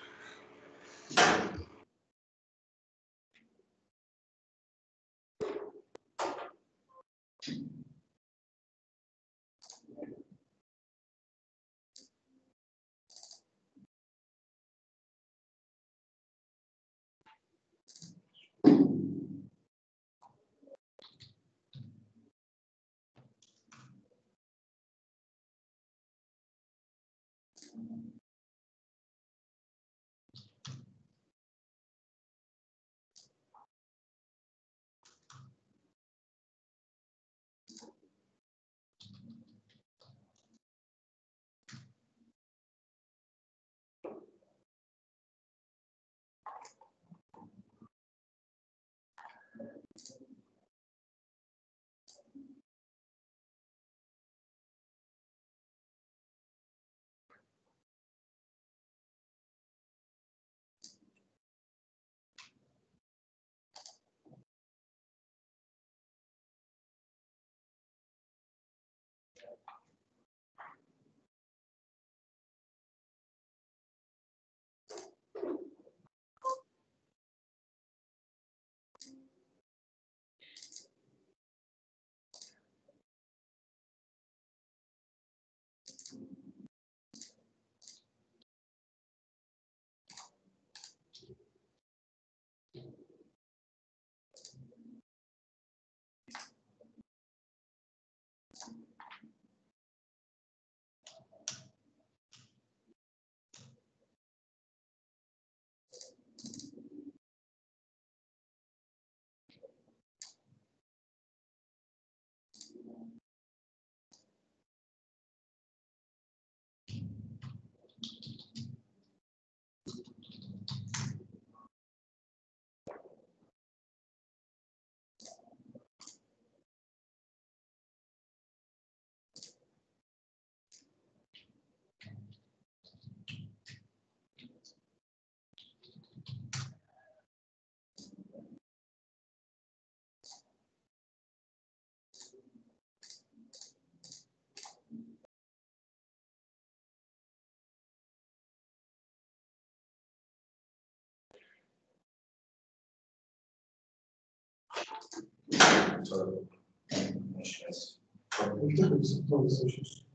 ماشي اسف افتكر بسيطة بس مش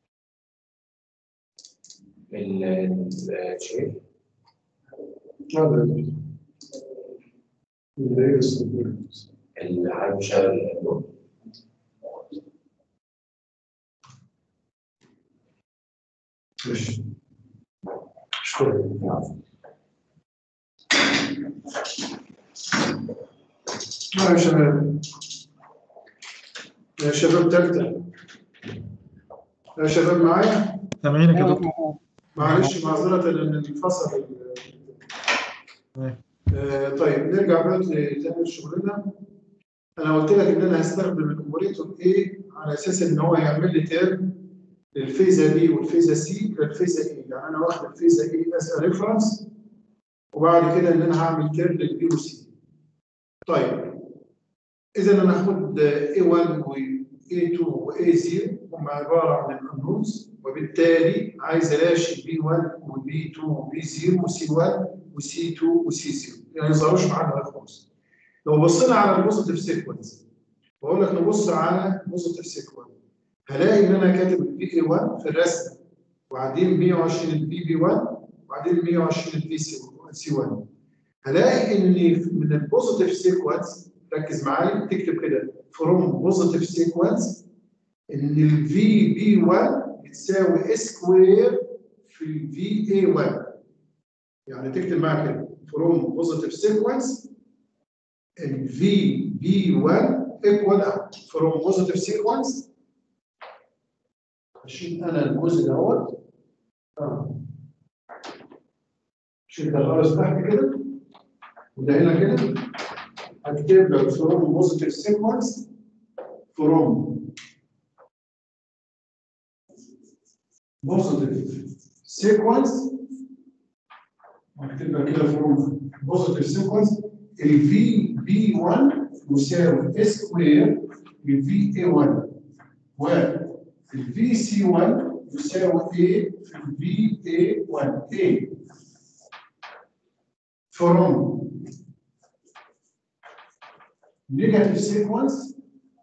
الشيء هذا اللي يصير العالم شغل النور ماشي شكرا آه يا شباب يا شباب تالتة يا شباب معايا سامعينك يا دكتور معلش معذرة لأن انفصل ال- تمام. آه، طيب نرجع بقى لتاني لشغلنا أنا قلت لك إن أنا هستخدم الأوبريتور A على أساس إن هو يعمل لي تيرم للفيزا B والفيزا C للفيزا A يعني أنا واخد الفيزا A as a reference وبعد كده إن أنا هعمل تيرم للبي وسي طيب إذا أنا هاخد A1 و A2 و A0 هم عبارة عن الأنونز وبالتالي عايز ألاشي B1 و B2 و B0 و C1 و C2 و C0 يعني ما يظهروش معانا بقى خالص لو بصينا على البوزيتيف سيكونس بقول لك نبص على البوزيتيف سيكونس هلاقي ان انا كاتب البي اي 1 في الرسمه وبعدين 120 البي بي 1 وبعدين 120 البي سي 1 هلاقي ان من البوزيتيف سيكونس ركز معايا تكتب كده فروم بوزيتيف سيكونس ان الفي بي 1 بتساوي اس سكوير في الفي اي 1 يعني تكتب معايا كده فروم بوزيتيف سيكونس ال في بي 1 equal out from positive sequence اشيل انا الجزء دوت اه شيل ده خالص تحت كده وده هنا كده هكتب لك from positive sequence from positive sequence هكتب لك كده from positive sequence ال في بي 1 يساوي اس سكوير للفي اي 1 والفي سي 1 يساوي A في الفي اي 1 A from negative sequence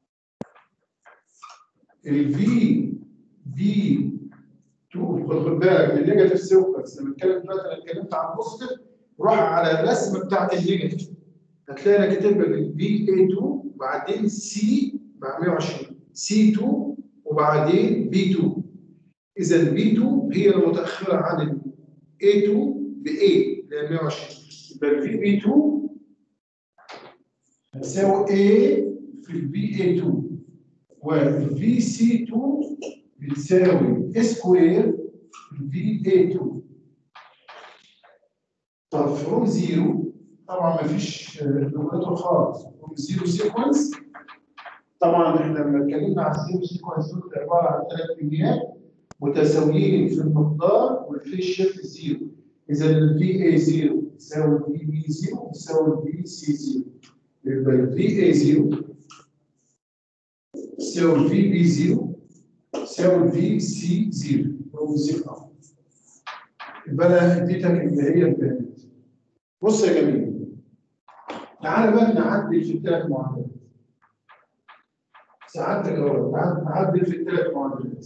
الفي بي 2 خد بالك من النيجاتيف سيكونس لما اتكلم دلوقتي انا اتكلمت عن بوزيتيف روح على الرسمه بتاعت النيجاتيف هتلاقي انا كاتب لك البي اي 2 وبعدين سي مع 120 سي 2 وبعدين بي 2 اذا بي 2 هي المتاخره عن ال A2 ب A اللي هي 120 يبقى الفي بي 2 هتساوي A في البي اي 2 والفي سي 2 بتساوي سكوير في الفي اي 2 طب فروم زيرو طبعا ما فيش لغته خالص فروم زيرو سيكونس طبعا احنا لما اتكلمنا عن الزيرو سيكونس دول عباره عن ثلاث كميات متساويين في المقدار والفيس شيفت زيرو اذا الفي اي زيرو تساوي الفي بي زيرو تساوي الفي سي زيرو يبقى الفي اي زيرو تساوي الفي بي زيرو تساوي الفي سي زيرو فروم زيرو يبقى انا اديتك اللي هي البيانات بص يا جميل تعالى بقى نعدل في الثلاث معادلات ساعدتك اهو تعالى نعدل في الثلاث معادلات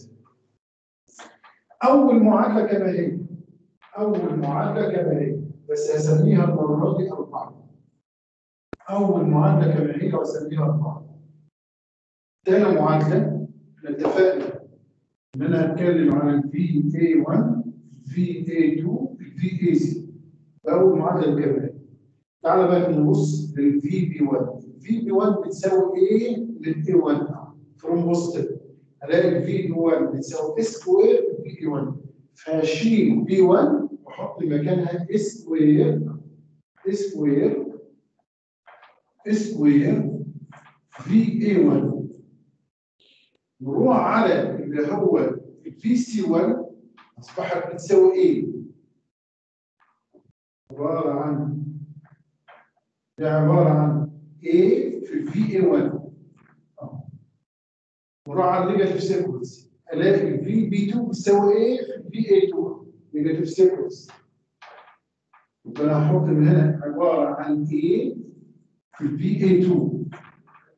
اول معادله كما هي اول معادله كما هي بس هسميها المره دي اربعه اول معادله كما هي واسميها اربعه تاني معادله احنا اتفقنا ان انا هتكلم عن الفي اي 1 في اي 2 في اي 0 اول معادله كمان تعالى بقى نبص للفي بي 1 الفي بي 1 بتساوي ايه للاي 1 فروم بوزيتيف الاقي الفي بي 1 بتساوي اس سكوير في اي 1 فهشيل بي 1 واحط مكانها اس سكوير اس سكوير اس سكوير في اي 1 نروح على اللي هو الفي سي 1 اصبحت بتساوي ايه؟ عباره عن دي عباره عن A في في اي 1 وراح على النيجاتيف سيكونس الاقي الفي بي 2 بتساوي A في في اي 2 نيجاتيف سيكونس يبقى انا هحط من هنا عباره عن A في في اي 2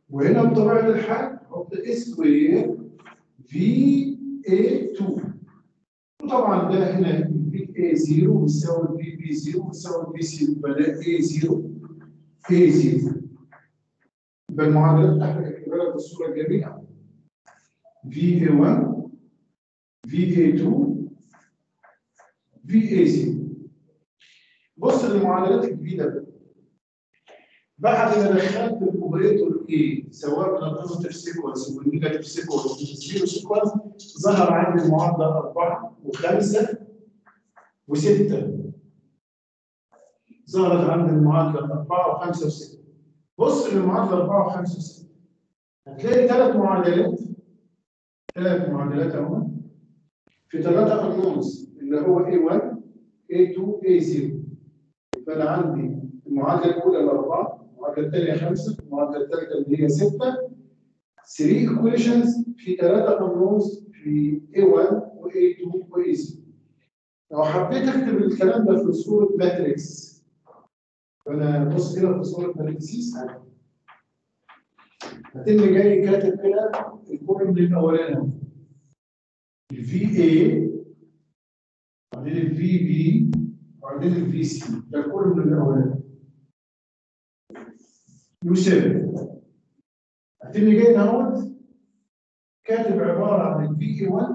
وهنا بطبيعه الحال نحط سكوير في اي 2 وطبعا ده هنا في اي 0 بيساوي في بي 0 بيساوي في سي يبقى ده اي 0 اي 0 يبقى المعادلات بتاعتك اكتبها لك بالصوره الجميله في اي 1 في اي 2 في اي 0 بص للمعادلات الجديده بقى بعد ما دخلت الاوبريتور اي سواء من البوزيتيف سيكونس والنيجاتيف سيكونس والزيرو سيكونس ظهر عندي المعادله 4 و5 و6 ظهرت عندي المعادله 4 و5 و6 بص للمعادله 4 و5 و6 هتلاقي ثلاث معادلات ثلاث معادلات اهو في ثلاثه انونز اللي هو A1 A2 A0 فانا عندي المعادله الاولى الاربعه المعادله الثانيه خمسه المعادله الثالثه اللي هي سته 3 ايكويشنز في ثلاثه انونز في A1 و A2 و A0 لو حبيت اكتب الكلام ده في صوره ماتريكس فانا بص كده في صوره ماتريكسيس هتم جاي كاتب كده الكولوم الاولاني الفي اي بعدين الفي بي وبعدين الفي سي ده الكولوم الاولاني يساوي هتم جاي اهوت كاتب عباره عن الفي اي 1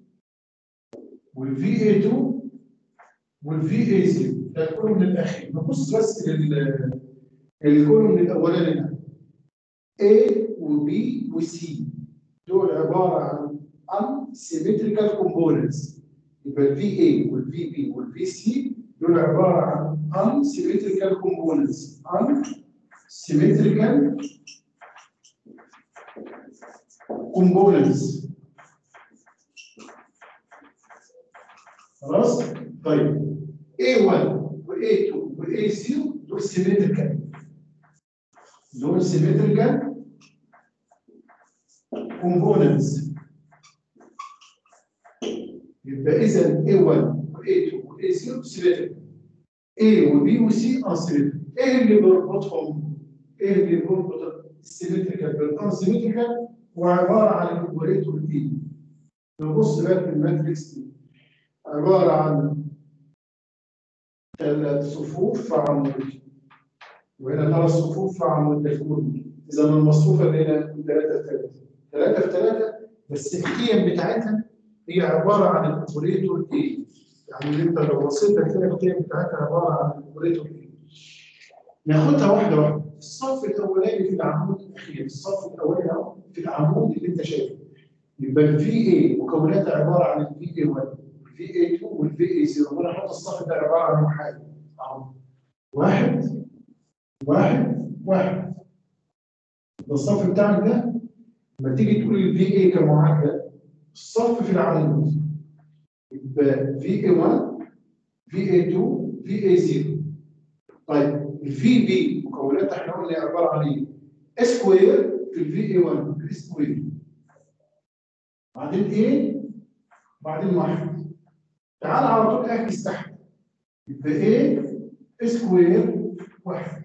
والفي اي 2 والفي اي 0 ده الكولوم الاخير نبص بس لل الكولوم الاولاني ده A و B و C دول عباره عن unsymmetrical components يبقى ال VA وال VB وال VC دول عباره عن unsymmetrical components unsymmetrical components خلاص طيب A1 و A2 و A0 دول symmetrical دول symmetrical components يبقى اذا A1 و A2 و A0 symmetrical A و B و C unsymmetrical ايه اللي بيربطهم؟ ايه اللي بيربط السيمتريكال بالانسيمتريكال وعباره عن الاوبريتور دي نبص بقى في الماتريكس دي عباره عن ثلاث صفوف في عمود وهنا ثلاث صفوف في عمود الكل اذا المصفوفه اللي هنا ثلاثه في ثلاثه ثلاثه في ثلاثه بس القيم بتاعتها هي عباره عن الاوبريتور ايه يعني اللي انت لو بصيت هتلاقي القيم بتاعتها عباره عن الاوبريتور ايه ناخدها واحده واحده الصف الاولاني في العمود الاخير الصف الاولاني اهو في العمود اللي انت شايفه يبقى الفي اي مكوناتها عباره عن الفي اي 1 والفي اي 2 والفي اي 0 وانا احط الصف ده عباره عن واحد اهو واحد واحد واحد الصف بتاعك ده لما تيجي تقول الفي اي كمعادله الصف في العمود يبقى في اي 1 في اي 2 في اي 0 طيب الفي بي مكوناتها احنا قلنا عباره عن ايه؟ سكوير في الفي اي 1 في سكوير بعدين ايه؟ بعدين واحد تعال على طول اعكس تحت يبقى ايه؟ سكوير واحد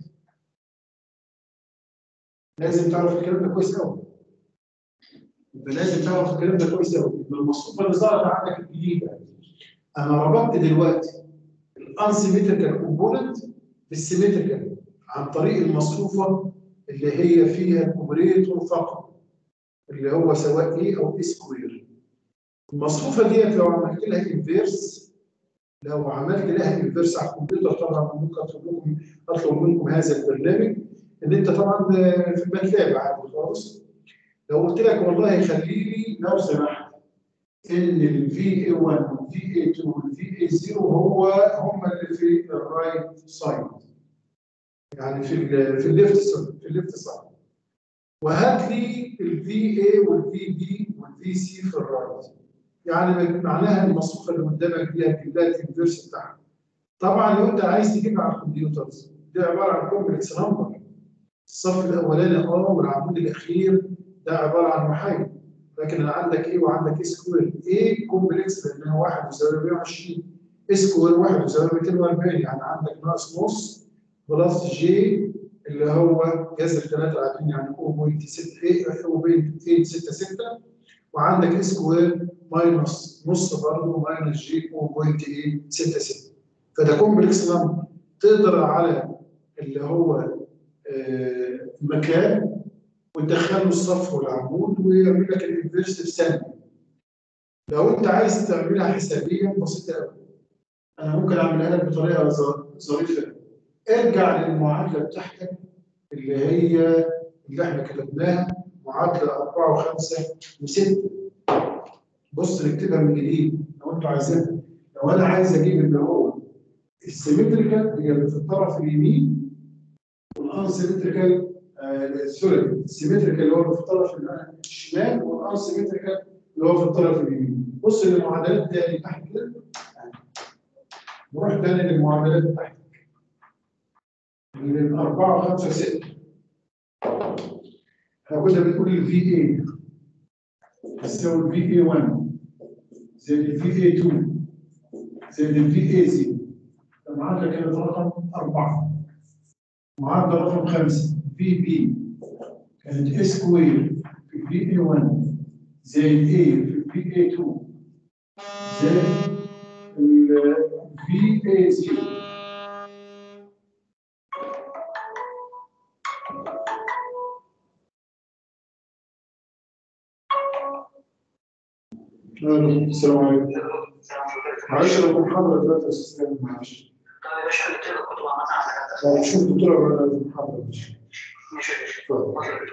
لازم تعرف الكلام ده كويس قوي يبقى لازم تعرف الكلام ده كويس قوي يبقى المصفوفه اللي ظهرت عندك الجديده انا ربطت دلوقتي الانسيمتريكال كومبوننت بالسيمتريكال عن طريق المصفوفه اللي هي فيها الاوبريتور فقط اللي هو سواء ايه او اي سكوير المصفوفه ديت لو عملت لها انفيرس لو عملت لها انفيرس على الكمبيوتر طبعا ممكن اطلب منكم اطلب منكم هذا البرنامج ان انت طبعا في الماتلاب عادي خالص لو قلت لك والله خلي لي لو سمحت ان الفي اي 1 والفي اي 2 والفي اي 0 هو هم اللي في الرايت سايد يعني في ال في الليفت سايد في الليفت سايد وهات لي الفي اي والفي بي والفي سي في الرايت يعني معناها المصفوفه اللي قدامك دي هتجيب لها الانفيرس بتاعها طبعا لو انت عايز تجيبها على الكمبيوتر دي عباره عن كومبلكس نمبر الصف الاولاني اه والعمود الاخير ده عباره عن محايد لكن انا عندك ايه وعندك ايه سكوير ايه كومبلكس لانها 1 يساوي 120 سكوير 1 يساوي 240 يعني عندك ناقص نص بلس جي اللي هو جذر 3 على 2 يعني 0.6 وعندك اس سكوير ماينس نص برضه ماينس جي 0.66 فده كومبلكس نمبر تقدر على اللي هو آه، المكان وتدخله الصف والعمود ويعمل لك الانفيرس في ثانيه لو انت عايز تعملها حسابيا بسيطه قوي انا ممكن اعملها لك بطريقه ظ- ظريفه ارجع للمعادله بتاعتك اللي هي اللي احنا كتبناها معادله 4 و5 و6 بص نكتبها من جديد لو انتوا عايزينها لو انا عايز اجيب اللي هو السيمتريكال هي اللي في الطرف اليمين والانسيمتريكال آه سوري السيمتريكال اللي هو في الطرف الشمال والانسيمتريكال اللي هو في الطرف اليمين بص للمعادلات تاني تحت كده نروح تاني للمعادلات تحت من أربعة وخمسة ستة احنا كنا بنقول الفي اي تساوي الفي اي 1 زائد الفي اي 2 زائد الفي اي 0 المعادلة كانت رقم أربعة معادلة رقم خمسة في بي كانت اس سكوير في الفي اي 1 زائد اي في الفي اي 2 زائد الفي اي 0 الو السلام عليكم معلش انا محاضرة دلوقتي يا استاذ سامي، معلش طيب شوف دكتورة ولا المحاضرة ماشي اتفضل.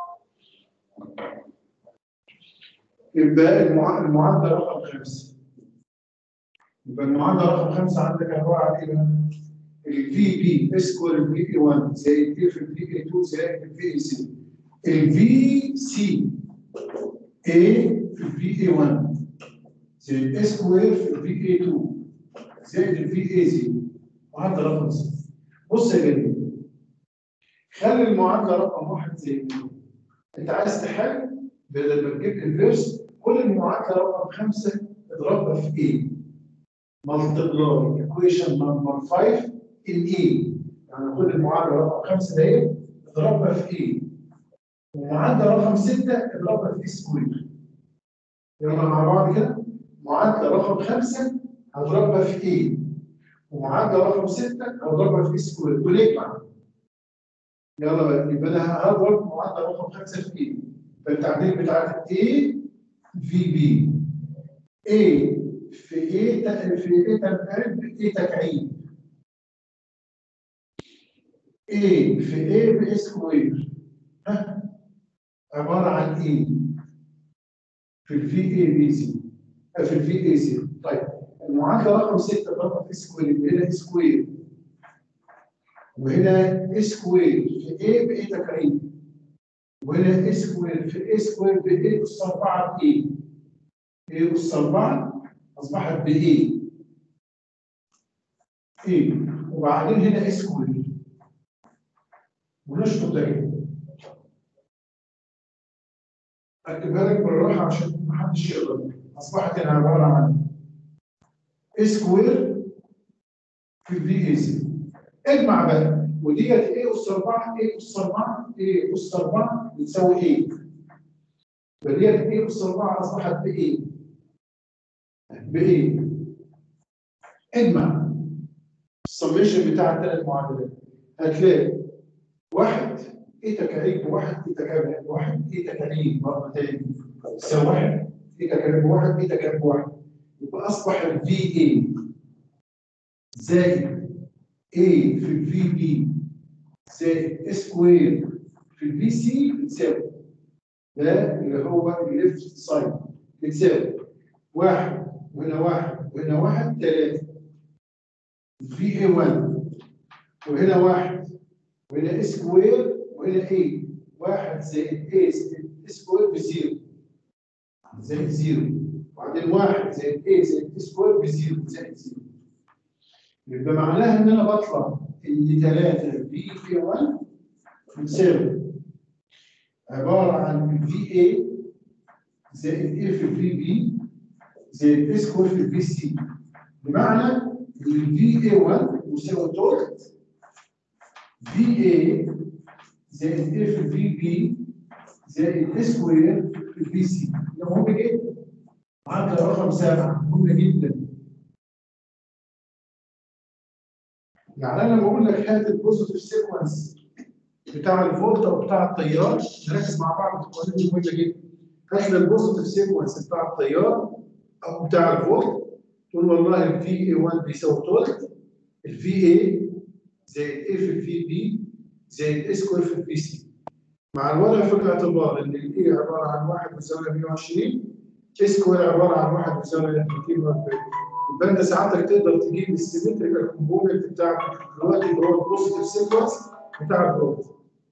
يبقى المع- المعادلة رقم خمسة يبقى المعادلة رقم خمسة عندك عبارة عن ايه بقى؟ الفي بي اسكوال الفي اي 1 زائد اي في الفي اي 2 زائد الفي اي سي الفي سي اي في الفي اي 1 زائد اس سكوير في الفي اي 2 زائد الفي اي 0 معادلة رقم 6 بص يا جميل خلي المعادلة رقم واحد زي دي انت عايز تحل بدل ما تجيب انفيرس كل المعادلة رقم خمسة اضربها في ايه multiply equation number 5 in A يعني خد المعادلة رقم 5 ديت اضربها في A ومعادلة رقم 6 اضربها في A سكوير يلا مع بعض كده معادلة رقم 5 هضربها في A ومعادلة رقم 6 هضربها في A سكوير ونجمع يلا بقى يبقى انا هضرب معادلة رقم 5 في A فالتعديل بتاعت A في B A في ايه ت- في ايه تنقلب ايه تكعيب ايه في ايه بايه سكوير ها عباره عن ايه في الفي اي بي سي في الفي اي سي طيب المعادله رقم 6 ضربها في سكوير يبقى هنا سكوير وهنا سكوير في ايه بايه تكعيب وهنا سكوير في ايه سكوير بايه اس 4 بايه ايه اس 4 اصبحت بايه ايه وبعدين هنا سكوير ونشطب ده كده اكتبها لك بالراحه عشان ما حدش يقدر اصبحت هنا عباره عن سكوير في الفي اي سي اجمع بقى وديت ايه اس 4 ايه اس 4 ايه اس 4 بتساوي ايه فديت ايه اس 4 اصبحت بايه بايه اجمع السميشن بتاع الثلاث معادلات هتلاقي واحد ايه تكاليف بواحد ايه تكاليف بواحد ايه تكاليف مرة تاني يساوي واحد ايه تكاليف بواحد ايه تكاليف بواحد يبقى اصبح الفي اي زائد اي في الفي بي زائد سكوير في الفي سي بتساوي ده اللي هو الليفت سايد بتساوي واحد وهنا واحد وهنا واحد ثلاثة في اي 1 وهنا واحد وهنا سكوير وهنا اي واحد زائد اي زائد سكوير بزيرو زائد زيرو وبعدين واحد زائد اي زائد سكوير بزيرو زائد زيرو يبقى معناها ان انا بطلع ان 3 في في 1 بتساوي عباره عن في اي زائد اي في الفي بي زائد اي سكوير في الفي سي بمعنى ان الفي اي 1 يساوي توتال في اي زائد A في الفي بي زائد A سكوير في الفي سي ده مهم جدا معادلة رقم سبعة مهمة جدا يعني انا لما اقول لك هات البوزيتيف سيكونس بتاع الفولت او بتاع التيار نركز مع بعض القوانين مهمه جدا هات لي البوزيتيف سيكونس بتاع التيار او بتاع الفولت تقول والله الفي اي 1 بيساوي تولت الفي اي زائد اي في الفي بي زائد اي سكوير في الفي سي مع الوضع في الاعتبار ان الاي عباره عن 1 بيساوي 120 اي سكوير عباره عن 1 بيساوي 240 يبقى انت ساعتك تقدر تجيب السيمتريكال كومبوننت بتاعك دلوقتي اللي هو البوزيتيف سيكونس بتاع الفولت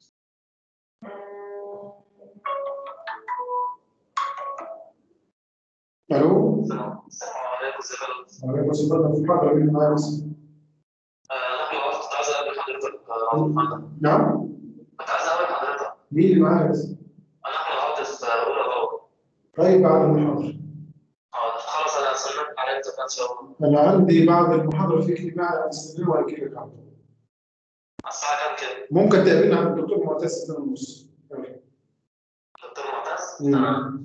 الو السلام عليكم ازيك يا دكتور؟ وعليكم السلام في محاضره مين معايا بس آه، نحن كنت عايز اقابل حضرتك آه، عبد الحمد. نعم كنت عايز اقابل حضرتك مين اللي معايا بس انا احمد عبد اولى جوه طيب بعد المحاضره اه خلاص انا سلمت عليك ان شاء الله انا عندي بعد المحاضره في اجتماع استمر وهجي لك على طول على الساعه كام كده؟ ممكن تقابلنا عند الدكتور معتز 6 ونص يلا. دكتور معتز؟ مم. تمام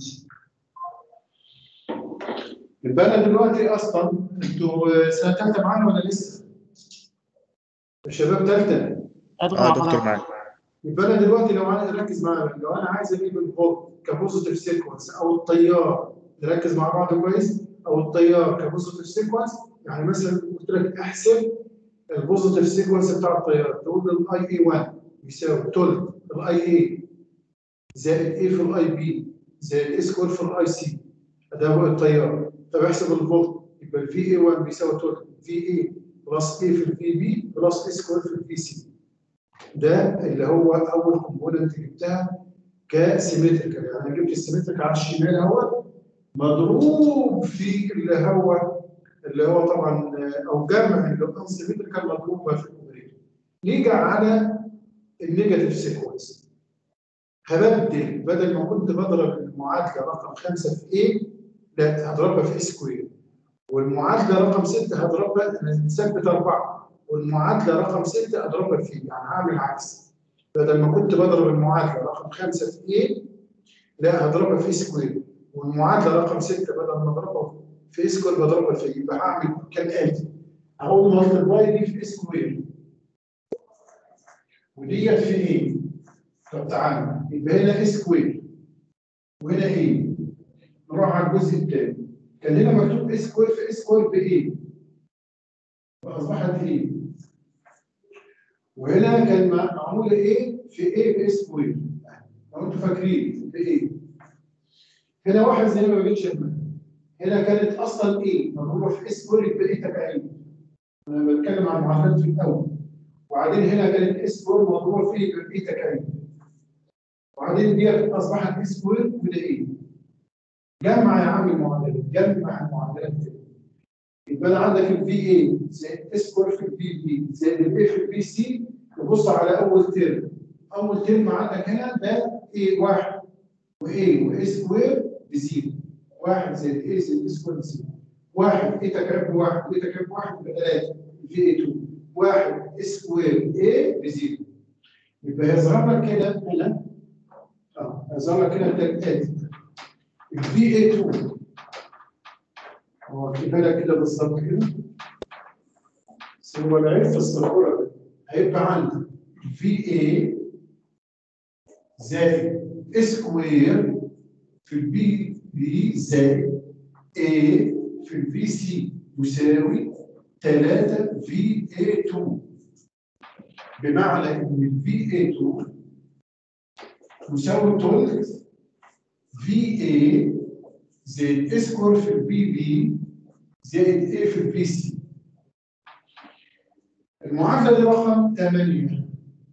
يبقى انا دلوقتي اصلا انتوا سنه ثالثه معانا ولا لسه؟ الشباب ثالثه اه دكتور معاك يبقى انا دلوقتي لو عايز اركز معايا لو انا عايز اجيب الفولت كبوزيتيف سيكونس او التيار نركز مع بعض كويس او التيار كبوزيتيف سيكونس يعني مثلا قلت لك احسب البوزيتيف سيكونس بتاع التيار تقول الاي اي 1 يساوي تولت الاي اي زائد اي في الاي بي زائد اي سكوير في الاي سي ده هو التيار طب احسب الفولت يبقى الفي اي 1 بيساوي تولت في اي بلس اي في الفي بي بلس اي سكوير في الفي سي ده اللي هو اول كومبوننت جبتها كسيمتريكال يعني انا جبت السيمتريكال على الشمال اهوت مضروب في اللي هو اللي هو طبعا او جمع اللي هو سيمتريكال مضروب في الاوبريتور نيجي على النيجاتيف سيكونس هبدل بدل ما كنت بضرب المعادله رقم 5 في ايه لا هضربها في اي سكوير والمعادله رقم 6 هضربها نثبت 4 والمعادله رقم 6 اضربها في يعني هعمل عكس بدل ما كنت بضرب المعادله رقم 5 في ايه لا هضربها في سكوير والمعادله رقم 6 بدل ما اضربها في سكوير بضربها في يبقى هعمل كالاتي هقول مالتبلاي دي في سكوير وديت في ايه طب تعالى يبقى هنا سكوير وهنا ايه نروح على الجزء الثاني كان هنا مكتوب سكوير في سكوير بايه فاصبحت ايه وهنا كان معموله ايه في ايه بسكوير لو انتوا فاكرين بايه هنا واحد زي ما بيجيش هنا كانت اصلا ايه مضروبه في سكوير بايه تبعيه انا بتكلم عن المعادلات في الاول وبعدين هنا كانت اس سكوير مضروبه في بايه تكعيب وبعدين دي اصبحت اس سكوير وده ايه جمع يا عم المعادلات جمع المعادلات دي يبقى انا عندك الفي اي زائد اس سكوير في الفي بي زائد الاي في البي سي تبص على اول ترم اول ترم عندك هنا ده اي واحد واي واي سكوير بزيرو واحد زائد اي زائد اي سكوير بزيرو واحد اي تكعيب واحد اي تكعيب واحد يبقى ثلاثه في اي 2 واحد سكوير اي بزيرو يبقى يظهر لك كده هنا اه يظهر لك كده التلاتات الفي اي 2 هو اكتبها لك كده بالظبط كده بس هو العيب في السبوره ده هيبقى عندي في اي زائد سكوير في البي بي زائد اي في الفي سي يساوي 3 في اي 2 بمعنى ان الفي اي 2 يساوي تولت في اي زائد سكوير في البي بي زائد اي في البي سي المعادله دي رقم 8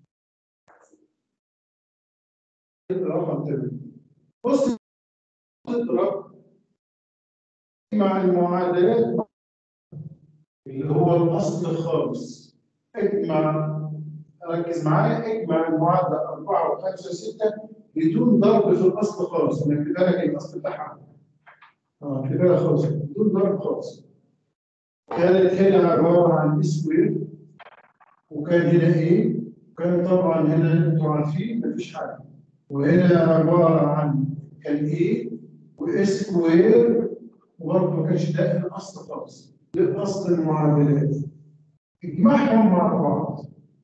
رقم 8 بص اضرب مع المعادلات اللي هو الاصل خالص اجمع ركز معايا اجمع المعادله 4 و5 و6 بدون ضرب في الاصل خالص انا كده لك الاصل بتاعها اه كده خالص بدون ضرب خالص كانت هنا عباره عن سكوير وكان هنا ايه كان طبعا هنا انتوا عارفين مفيش حاجه وهنا عباره عن كان ايه واسكوير وبرضه ما كانش ده الاصل خالص ده اصل المعادلات اجمعهم مع بعض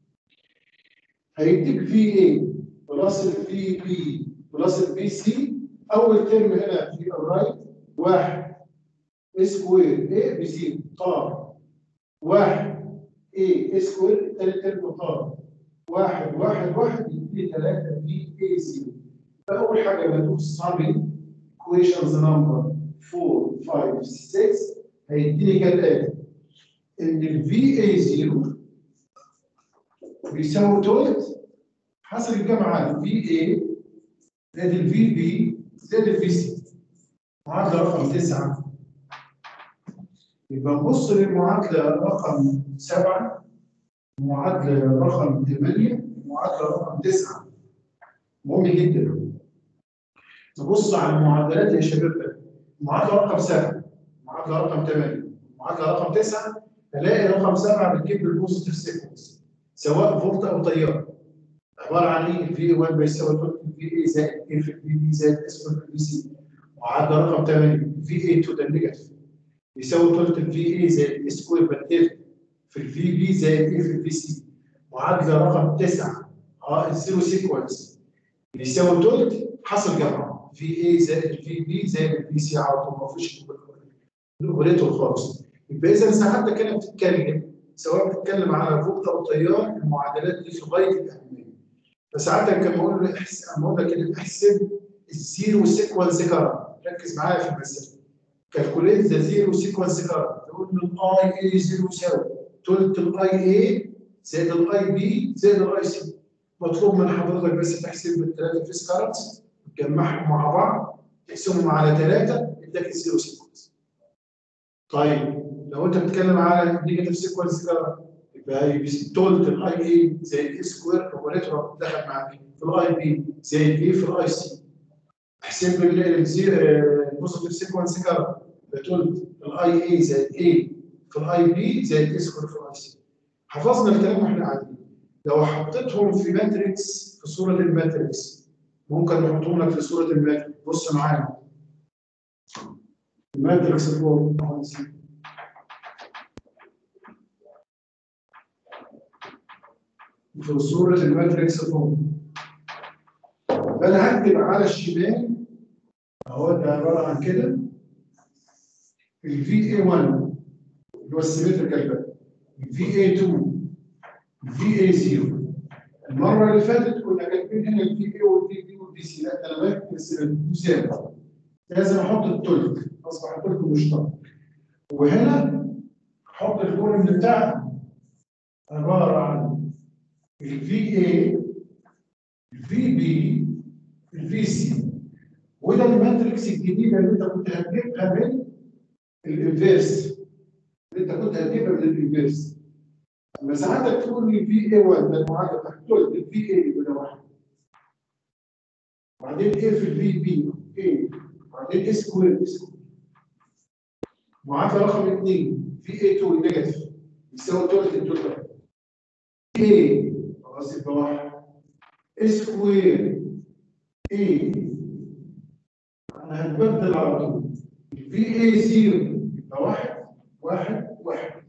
هيديك في ايه بلس الفي بي بلس الفي سي اول ترم هنا في الرايت واحد سكوير ايه بزيرو طار واحد ايه سكوير التالت ترم طار واحد واحد واحد يديني ثلاثة في اي زيرو فأول حاجة بدوس صامي equations number 4 5 6 هيديني كالآتي إن ال VA0 بيساوي تولت حسب الجامعة VA زائد ال VB زائد ال VC معادلة رقم 9 يبقى نبص للمعادلة رقم 7 معادلة رقم 8 معادلة رقم 9 مهم جدا نبص على المعادلات يا شباب معادلة رقم 7 معادلة رقم 8 معادلة رقم 9 الاقي رقم 7 بتجيب البوزيتيف سيكونس سواء فولت او تيار عبارة عن ايه؟ الفي 1 بيساوي توتال في اي زائد اي في الفي بي زائد اس في الفي سي معادلة رقم 8 في اي تو ذا نيجاتيف يساوي توتال في اي زائد اس سكوير بالدلتا في الفي بي زائد اي في الفي سي معادلة رقم 9 اه الزيرو سيكونس يساوي تولت حصل جمع في اي زائد في بي زائد البي سي على طول ما فيش الاوبريتور خالص يبقى اذا ساعات كانت بتتكلم سواء بتتكلم على فولت او تيار المعادلات دي في غايه الاهميه فساعات كان بقول له احسب اما اقول لك كده احسب الزيرو سيكونس كارنت ركز معايا في المساله كالكوليت ذا زيرو سيكونس كارنت تقول له الاي اي زيرو يساوي تلت الاي اي زائد الاي بي زائد الاي سي مطلوب من حضرتك بس تحسب الثلاثه فيس كارنتس تجمعهم مع بعض تقسمهم على ثلاثه اداك الزيرو سيكونس طيب لو انت بتتكلم على نيجاتيف سيكونس كارنت يبقى تلت الاي اي زائد اي سكوير اوبريتور دخل معاك في الاي بي زائد اي في الاي سي احسب البوزيتيف سيكونس كارنت تلت الاي اي زائد اي في الاي بي زائد اي سكوير في الاي سي حفظنا الكلام واحنا قاعدين لو حطيتهم في ماتريكس في صوره الماتريكس ممكن نحطهم لك في صوره الماتريكس بص معايا الماتريكس فوق في صورة الماتريكس فوق فأنا هكتب على الشمال أهو ده عبارة عن كده ال VA1 اللي هو السيمتريكال بقى ال VA2 ال VA0 المرة اللي فاتت كنا كاتبين هنا ال VA وال VB وال VC لا ده أنا بكتب المساوي لازم أحط التلت أصبح التلت مشترك وهنا أحط الكولوم بتاعها عبارة عن الفي اي الفي بي الفي سي وده الماتريكس الجديده اللي انت كنت هتجيبها من الانفيرس اللي انت كنت هتجيبها من الانفيرس لما ساعتك تقول لي في اي 1 ده المعادله بتاعت قلت الفي اي يبقى واحد وبعدين ايه في الفي بي ايه وبعدين ايه سكوير سكوير معادله رقم اثنين في اي 2 نيجاتيف يساوي تلت التوتال ايه خلاص يبقى واحد سكوير ايه انا هتبدل على طول في اي زيرو يبقى واحد واحد واحد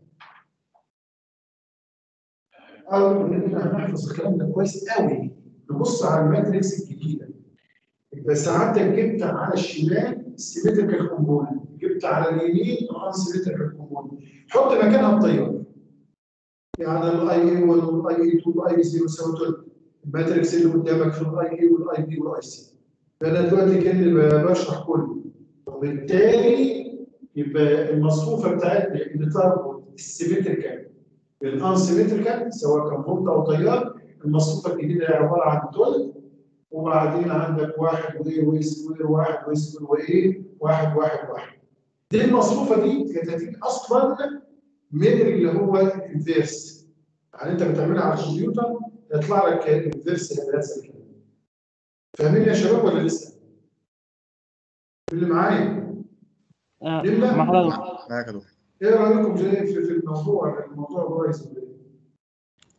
او ان احنا هنحفظ الكلام ده كويس قوي نبص على الماتريكس الجديده يبقى ساعتك جبت على الشمال السيمتريكال كومبوننت جبت على اليمين الان سيمتريكال كومبوننت حط مكانها التيار يعني الاي اي 1 والاي اي 2 والاي اي 0 يساوي تلت الماتريكس اللي قدامك في الاي اي والاي بي والاي سي فانا دلوقتي كاني بشرح كله وبالتالي يبقى المصفوفه بتاعتنا اللي تربط السيمتريكال بالان سيمتريكال سواء كان فولت او تيار المصفوفه الجديده هي عباره عن تلت وبعدين عندك واحد وايه وايه سكوير واحد وايه سكوير وايه واحد واحد واحد دي المصفوفه دي كانت هتيجي اصلا من اللي هو الانفيرس يعني انت بتعملها على الكمبيوتر يطلع لك الانفيرس لهذا الكلام فاهمين يا شباب ولا لسه؟ اللي معايا آه، لله. مع حضرتك معاك يا دكتور ايه رايكم جاي في, في الموضوع الموضوع كويس ولا ايه؟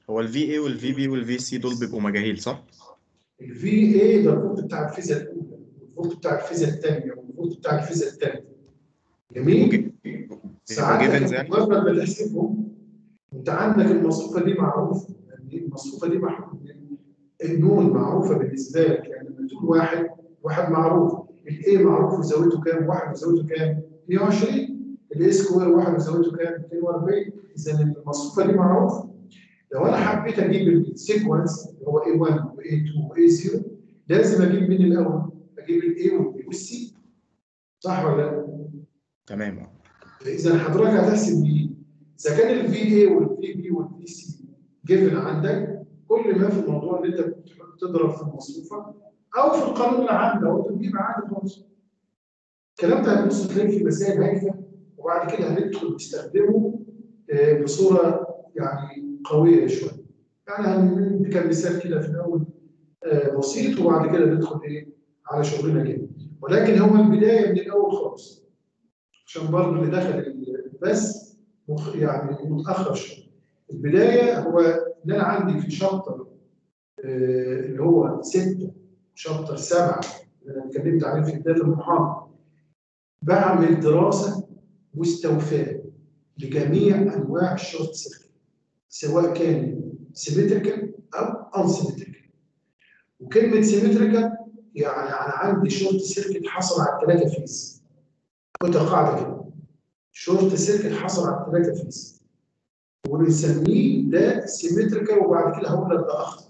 هو الفي اي والفي بي والفي سي دول بيبقوا مجاهيل صح؟ الفي اي ده الفولت بتاع الفيزياء الاولى والفولت بتاع الفيزياء الثانيه والفولت بتاع الفيزياء الثالثه جميل ساعات جيفنز يعني مجرد ما تحسبهم انت عندك المصفوفه دي معروفه يعني المصفوفه دي محروفه النون معروفه بالنسبه لك يعني لما تقول واحد واحد معروف الاي معروف وزاويته كام؟ واحد وزاويته كام؟ 120 الاي سكوير واحد وزاويته كام؟ 240 اذا المصفوفه دي معروفه لو انا حبيت اجيب السيكونس اللي هو A1 وA2 وA0 لازم اجيب مين الاول؟ اجيب الاي والبي والسي صح ولا لا؟ تمام اه اذا حضرتك هتحسب مين؟ اذا كان الفي اي والفي بي والفي سي جيفن عندك كل ما في الموضوع ان انت بتحط- تضرب في المصفوفه او في القانون العام لو انت بتجيب عادي خالص. الكلام ده هتبص تلاقي في مسائل هايفه وبعد كده هندخل نستخدمه آه، بصوره يعني قويه شويه. يعني هن- كان مثال كده في الاول آه، بسيط وبعد كده ندخل ايه على شغلنا كده. ولكن هو البدايه من الاول خالص. عشان برضه اللي دخل البث مخ- يعني متاخر شويه. البدايه هو ان انا عندي في شابتر آه، اللي هو 6 شابتر 7 اللي انا اتكلمت عليه في بدايه المحاضره بعمل دراسه مستوفاه لجميع انواع الشورت سيركت سواء كان سيمتريكال او ان سيمتريكال وكلمه سيمتريكال يعني انا عندي شورت سيركت حصل على الثلاثه فيز كنت قاعده كده شورت سيركت حصل على الثلاثه فيز وبنسميه ده سيمتريكال وبعد كده هقول لك ده اخطر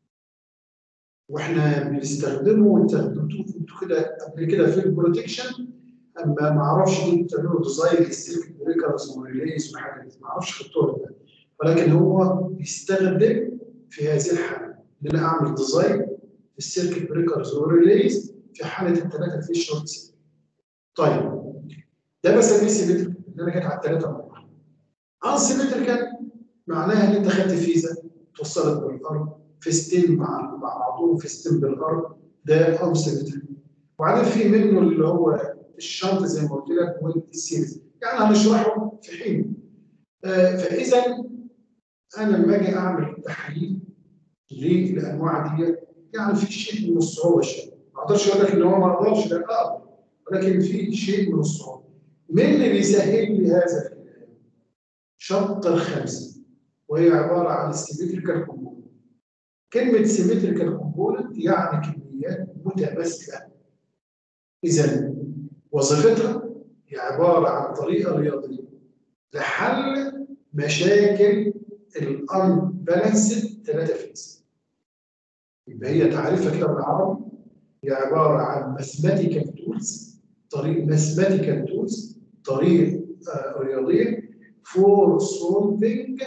واحنا بنستخدمه واستخدمتوه انتوا كده قبل كده في البروتكشن اما ما اعرفش دي بتعملوا ديزاين للسيركت بريكرز وريليز وحاجات دي ما اعرفش خدتوها ده ولكن هو بيستخدم في هذه الحاله ان انا اعمل ديزاين السيركت بريكرز والريليز في حاله الثلاثه في الشورت سيركت طيب ده بسميه سيمتريكال ان انا جيت على الثلاثه مع بعض انسيمتريكال معناها ان انت خدت فيزا توصلت بالارض فيستين مع مع بعضهم فيستين بالارض ده انسيمتريكال وبعدين في منه اللي هو الشنط زي ما قلت لك والسيريز يعني هنشرحه في حين آه فاذا انا لما اجي اعمل تحليل للانواع دي يعني في شيء من الصعوبه شويه ما اقدرش اقول لك ان هو ما اقدرش لا اقدر ولكن في شيء من الصعوبه مين اللي بيسهل لي هذا الكلام؟ شابتر خمسه وهي عباره عن السيمتريكال كومبوننت كلمه سيمتريكال كومبوننت يعني كميات متماثله اذا وظيفتها هي عباره عن طريقه رياضيه لحل مشاكل الانبالانسد ثلاثه فيز يبقى هي تعريفها كده بالعربي هي عباره عن ماثيماتيكال تولز طريق ماثيماتيكال تولز طريق آه رياضيه فور سولفينج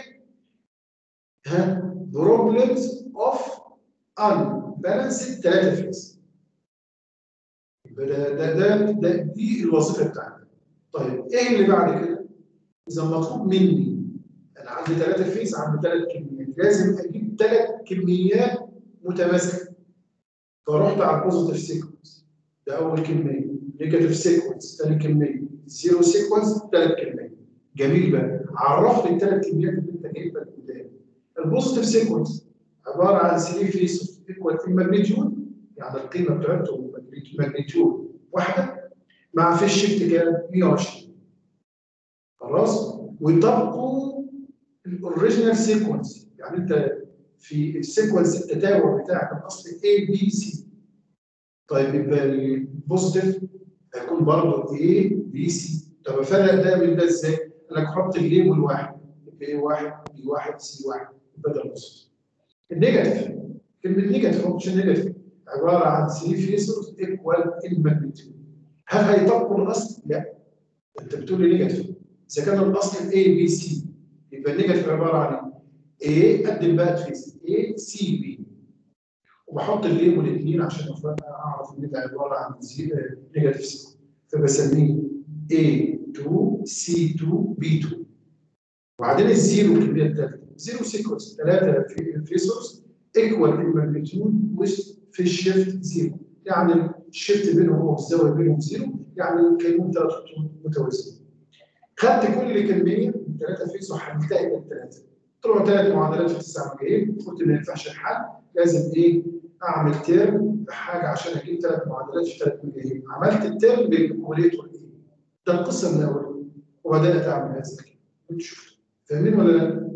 بروبلمز اوف unbalanced ثلاثه فيز يبقى ده ده ده, ده دي الوظيفه بتاعتي طيب ايه اللي بعد كده؟ اذا مطلوب مني انا عندي ثلاثه فيز عندي ثلاث كميات لازم اجيب ثلاث كميات متماثله فرحت على البوزيتيف سيكونس ده اول كميه نيجاتيف سيكونس ثاني كميه زيرو سيكونس ثالث كميه جميل بقى عرفني الثلاث كميات اللي انت جايبها قدام البوزيتيف سيكونس عباره عن 3 فيس ايكوال الماجنتيود يعني القيمه بتاعتهم ماجنتيود واحده مع في الشيفت كام 120 خلاص ويطبقوا الاوريجينال سيكونس يعني انت في السيكونس التتابع بتاعك الاصل A B C طيب يبقى البوزيتيف هيكون برضه A B C طب افرق ده من ده ازاي؟ انا احط الليبل واحد يبقى A واحد B واحد C واحد يبقى ده البوزيتيف النيجاتيف كلمه نيجاتيف مش نيجاتيف عباره عن 3 فيسورز ايكوال الماجنتيود هل هيطبقوا الاصل؟ لا انت بتقول لي نيجاتيف اذا كان الاصل A B C يبقى النيجاتيف عباره عن A قدم بقى فيز A C B وبحط الليبل الاثنين عشان اعرف ان ده عباره عن نيجاتيف سيكون فبسميه A2 C2 B2 وبعدين الزيرو الكميه الثالثه زيرو سيكونس ثلاثه فيسورز ايكوال الماجنتيود في الشيفت زيرو يعني الشيفت بينهم هو الزاويه بينهم زيرو يعني كانهم ثلاث خطوط متوازيين خدت كل كميه من ثلاثه فيس وحلتها الى الثلاثه طلعوا ثلاث معادلات في تسع مجاهيل قلت ما ينفعش الحل لازم ايه اعمل ترم حاجه عشان اجيب ثلاث معادلات في ثلاث مجاهيل عملت الترم بالكوموليتور ايه ده القصه من اولها وبدات اعمل هذا الكلام انتوا شفتوا فاهمين ولا لا؟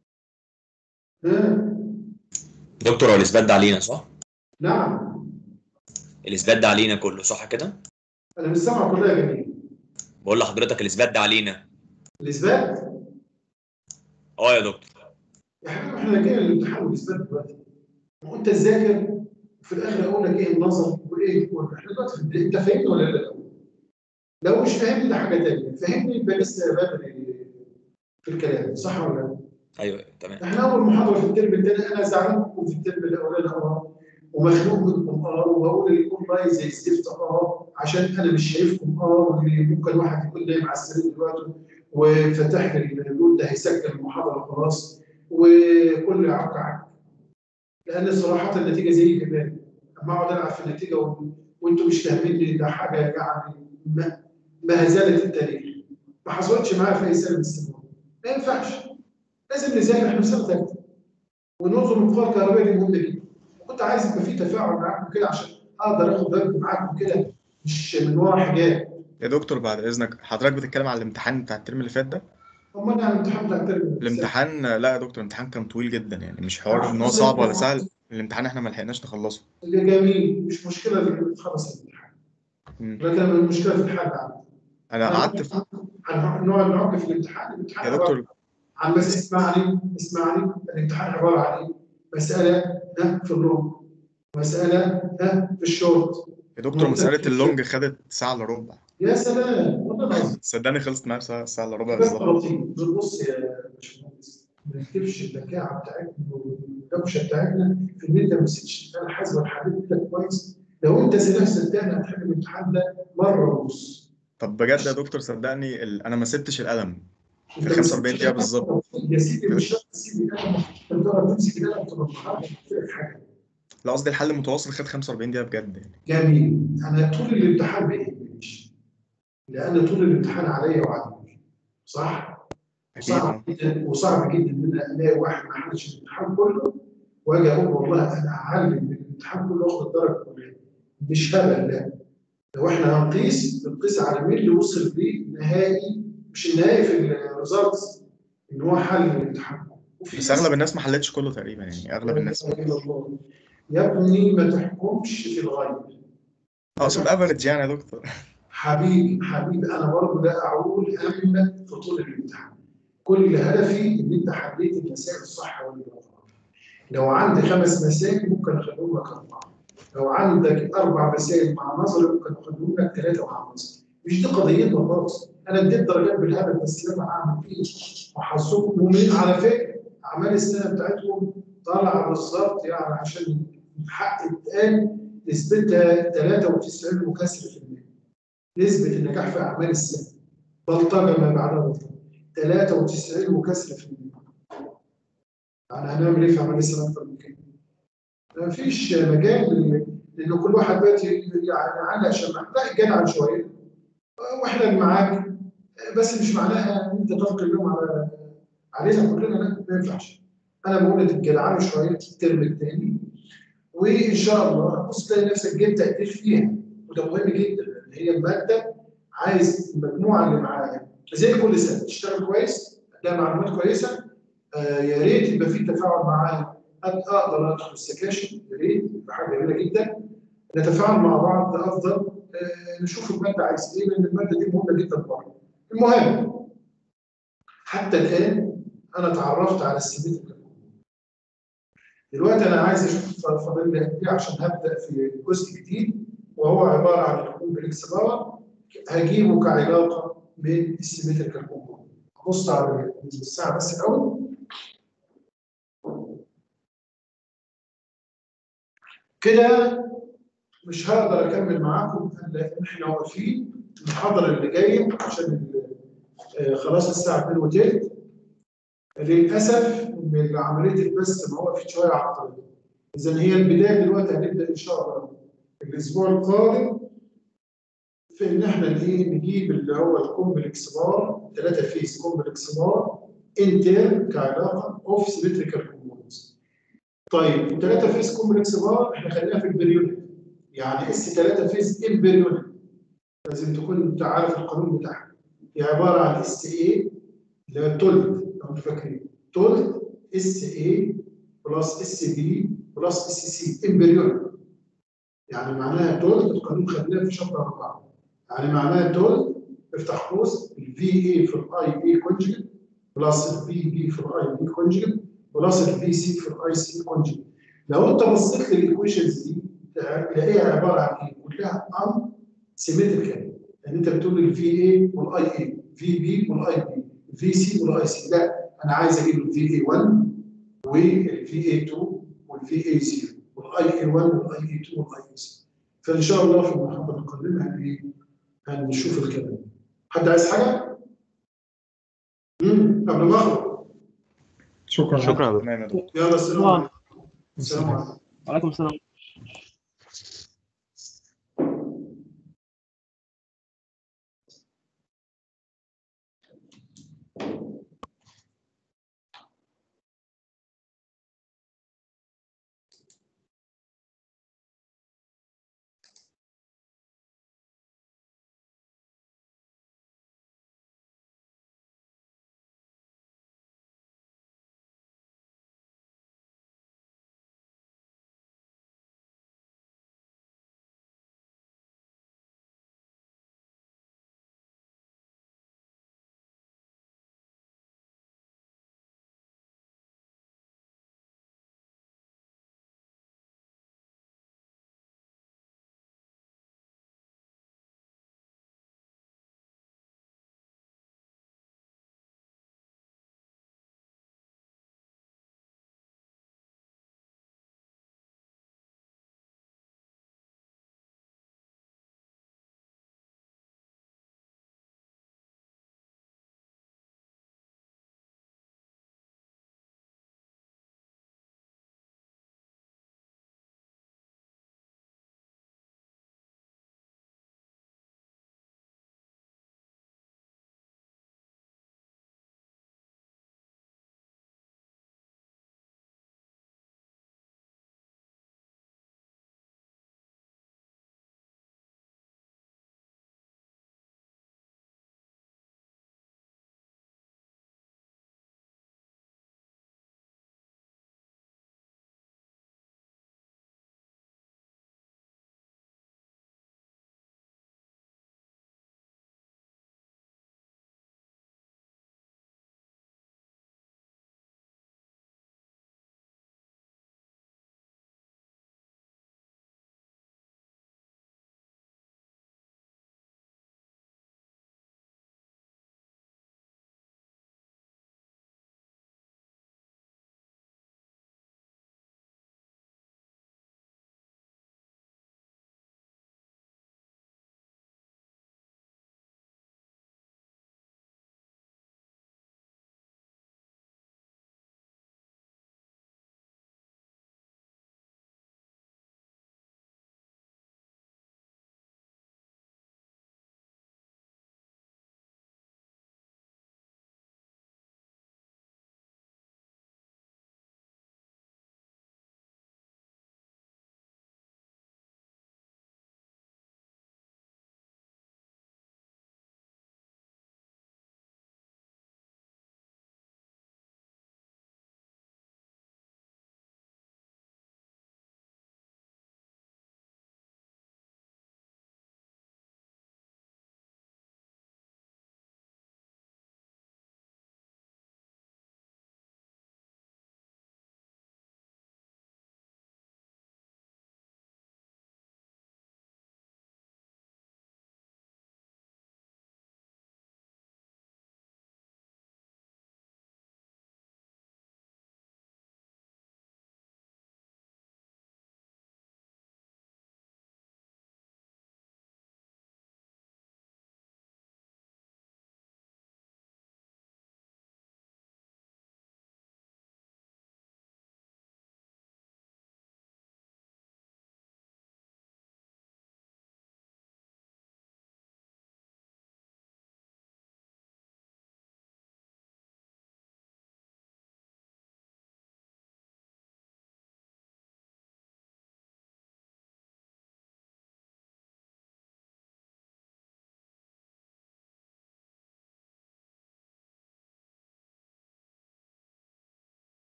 ها؟ دكتور هو الاثبات ده علينا صح؟ نعم الاثبات ده علينا كله صح كده؟ انا مش سامع كلها يا جميل بقول لحضرتك الاثبات ده علينا الاثبات اه يا دكتور يا حبيبي احنا جايين الامتحان والاثبات دلوقتي ما هو انت تذاكر وفي الاخر اقول لك ايه النظر وايه الكل احنا دلوقتي في البداية. انت فاهمني ولا لا؟ لو مش فاهمني ده حاجه ثانيه فاهمني يبقى لسه بدري في الكلام صح ولا لا؟ ايوه تمام احنا اول محاضره في الترم الثاني انا زعلان منكم في الترم الاولاني اه ومخنوق منكم اه وبقول لكم راي زي الزفت اه عشان انا مش شايفكم اه وممكن واحد يكون نايم على السرير دلوقتي وفتح لي يقول ده هيسجل المحاضره خلاص وكل يعق عنك لان صراحه النتيجه زي كمان اما اقعد العب في النتيجه و... وانتم مش فاهمين ده حاجه يعني ما, ما زالت التاريخ ما حصلتش معايا في اي سنه من السنوات ما ينفعش لازم نذاكر احنا في سنه ثالثه وننظم القوى الكهربائيه دي مهمه جدا كنت عايز يبقى في تفاعل معاكم كده عشان اقدر اخد بالي معاكم كده مش من ورا حجاب يا دكتور بعد اذنك حضرتك بتتكلم على الامتحان بتاع الترم اللي فات ده امال يعني الامتحان بتاع الترم الامتحان لا يا دكتور الامتحان كان طويل جدا يعني مش حوار عشان ان هو بس صعب ولا انت- سهل الامتحان احنا ما لحقناش نخلصه اللي جميل مش مشكله اللي تخلص الامتحان مم. لكن المشكله في الحل عندي انا قعدت في... هنقعد نعك في الامتحان الامتحان يا عبارة دكتور عن بس اسمعني اسمعني الامتحان عباره عن ايه؟ مساله ها في اللونج مساله ها في الشورت يا دكتور مسألة اللونج خدت ساعة الا ربع يا سلام والله العظيم صدقني خلصت معايا ساعة ساعة الا ربع بس بالظبط لطيف بص يا باشمهندس ما نكتبش البكاعه بتاعتنا والدوشه بتاعتنا في ان انت ما مسكتش انا حاسبه الحديد ده كويس لو انت سلاح صدقني هتحل الامتحان ده مره ونص طب بجد يا دكتور صدقني ال... انا ما سبتش القلم في انت ال 45 دقيقة بالظبط يا سيدي مش شرط تسيب القلم انت تقدر تمسك القلم تبقى النهارده لك حاجه لا قصدي الحل متواصل خد 45 دقيقة بجد يعني جميل انا طول الامتحان ما يهمنيش لان طول الامتحان عليا وعليك صح؟ أكيد وصعب جدا وصعب جدا ان انا الاقي واحد ما حلش الامتحان كله واجي اقول والله انا هعلم من الامتحان كله واخد الدرجه كلها مش هبل لا لو احنا هنقيس بنقيس على مين اللي وصل بيه نهائي مش النهائي في الريزلتس ان هو حل الامتحان وفي بس اغلب الناس ما حلتش كله تقريبا يعني اغلب الناس لا إله إلا الله. يا ابني ما تحكمش في الغيب اقصد افريج يعني يا دكتور حبيبي حبيبي انا برضه لا اعول هم في طول الامتحان كل هدفي ان انت حليت المسائل الصح والغلط لو عندي خمس مسائل ممكن اخليهم لك اربعه لو عندك اربع مسائل مع نظري ممكن اخليهم لك ثلاثه مع نظري مش دي قضيتنا خالص انا اديت درجات بالهبل بس لما اعمل فيه وحظكم مؤمنين على فكره اعمال السنه بتاعتهم طالعه بالظبط يعني عشان الحق يتقال نسبتها 93 وكسر في المية نسبة النجاح في أعمال السنة بلطجة ما بعدها بلطجة 93 وكسر في المية يعني هنعمل إيه في أعمال السنة أكتر من كده؟ ما فيش مجال لأن كل واحد دلوقتي يعني علق شمع لا جدع شوية وإحنا معاك بس مش معناها إن أنت تلقي اللوم على علينا كلنا لا ما ينفعش أنا بقول تتجدعنوا شوية الترم الثاني وإن شاء الله بص تلاقي نفسك جبت تقدير فيها وده مهم جدا لان هي الماده عايز المجموعه اللي معايا زي كل سنه تشتغل كويس تلاقي معلومات كويسه آه يا ريت يبقى في تفاعل معايا أد- اقدر ادخل السكاشن يا ريت يبقى حاجه جميله جدا نتفاعل مع بعض افضل آه نشوف الماده عايز ايه لان الماده دي مهمه جدا برضه المهم حتى الان انا تعرفت على السيمتريكال دلوقتي انا عايز اشوف فاضل لي قد ايه عشان هبدا في جزء جديد وهو عباره عن الكومبلكس باور هجيبه كعلاقه بين السيمتريكال كومبوننت بص على الساعه بس الاول كده مش هقدر اكمل معاكم الا احنا واقفين المحاضره اللي جايه عشان ال- آه، خلاص الساعه 2 وثلث للاسف ان عمليه البث ما وقفت شويه عطلت اذا هي البدايه دلوقتي هنبدا ان شاء الله الاسبوع القادم في ان احنا ايه نجيب اللي هو الكومبلكس بار ثلاثه فيز كومبلكس بار انتر كعلاقه اوف سيمتريكال كومبوننتس طيب الثلاثه فيز كومبلكس بار احنا خلينا في البريودك يعني اس 3 فيز البريودك لازم تكون انت عارف القانون بتاعها هي عباره عن اس اي اللي هي تولد لو انتوا فاكرين تولد اس اي بلس اس بي بلس اس سي امبريون يعني معناها تولد القانون خدناه في شابتر 4 يعني معناها تولد افتح قوس الفي اي في الاي اي كونجكت بلس الفي بي في الاي بي كونجكت بلس الفي سي في الاي سي كونجكت لو انت بصيت للايكويشنز دي تلاقيها عباره عن ايه؟ كلها ان سيمتريكال يعني انت بتقول الفي اي والاي اي في بي والاي بي في سي والاي سي لا انا عايز اجيب الفي اي 1 والفي اي 2 والفي اي 0 والاي اي 1 والاي اي 2 والاي اي 0 فان شاء الله في المحاضره القادمه هن- هنشوف الكلام حد عايز حاجه؟ امم قبل ما اخرج شكرا شكرا يا دكتور تمام يا دكتور يلا السلام عليكم السلام عليكم وعليكم السلام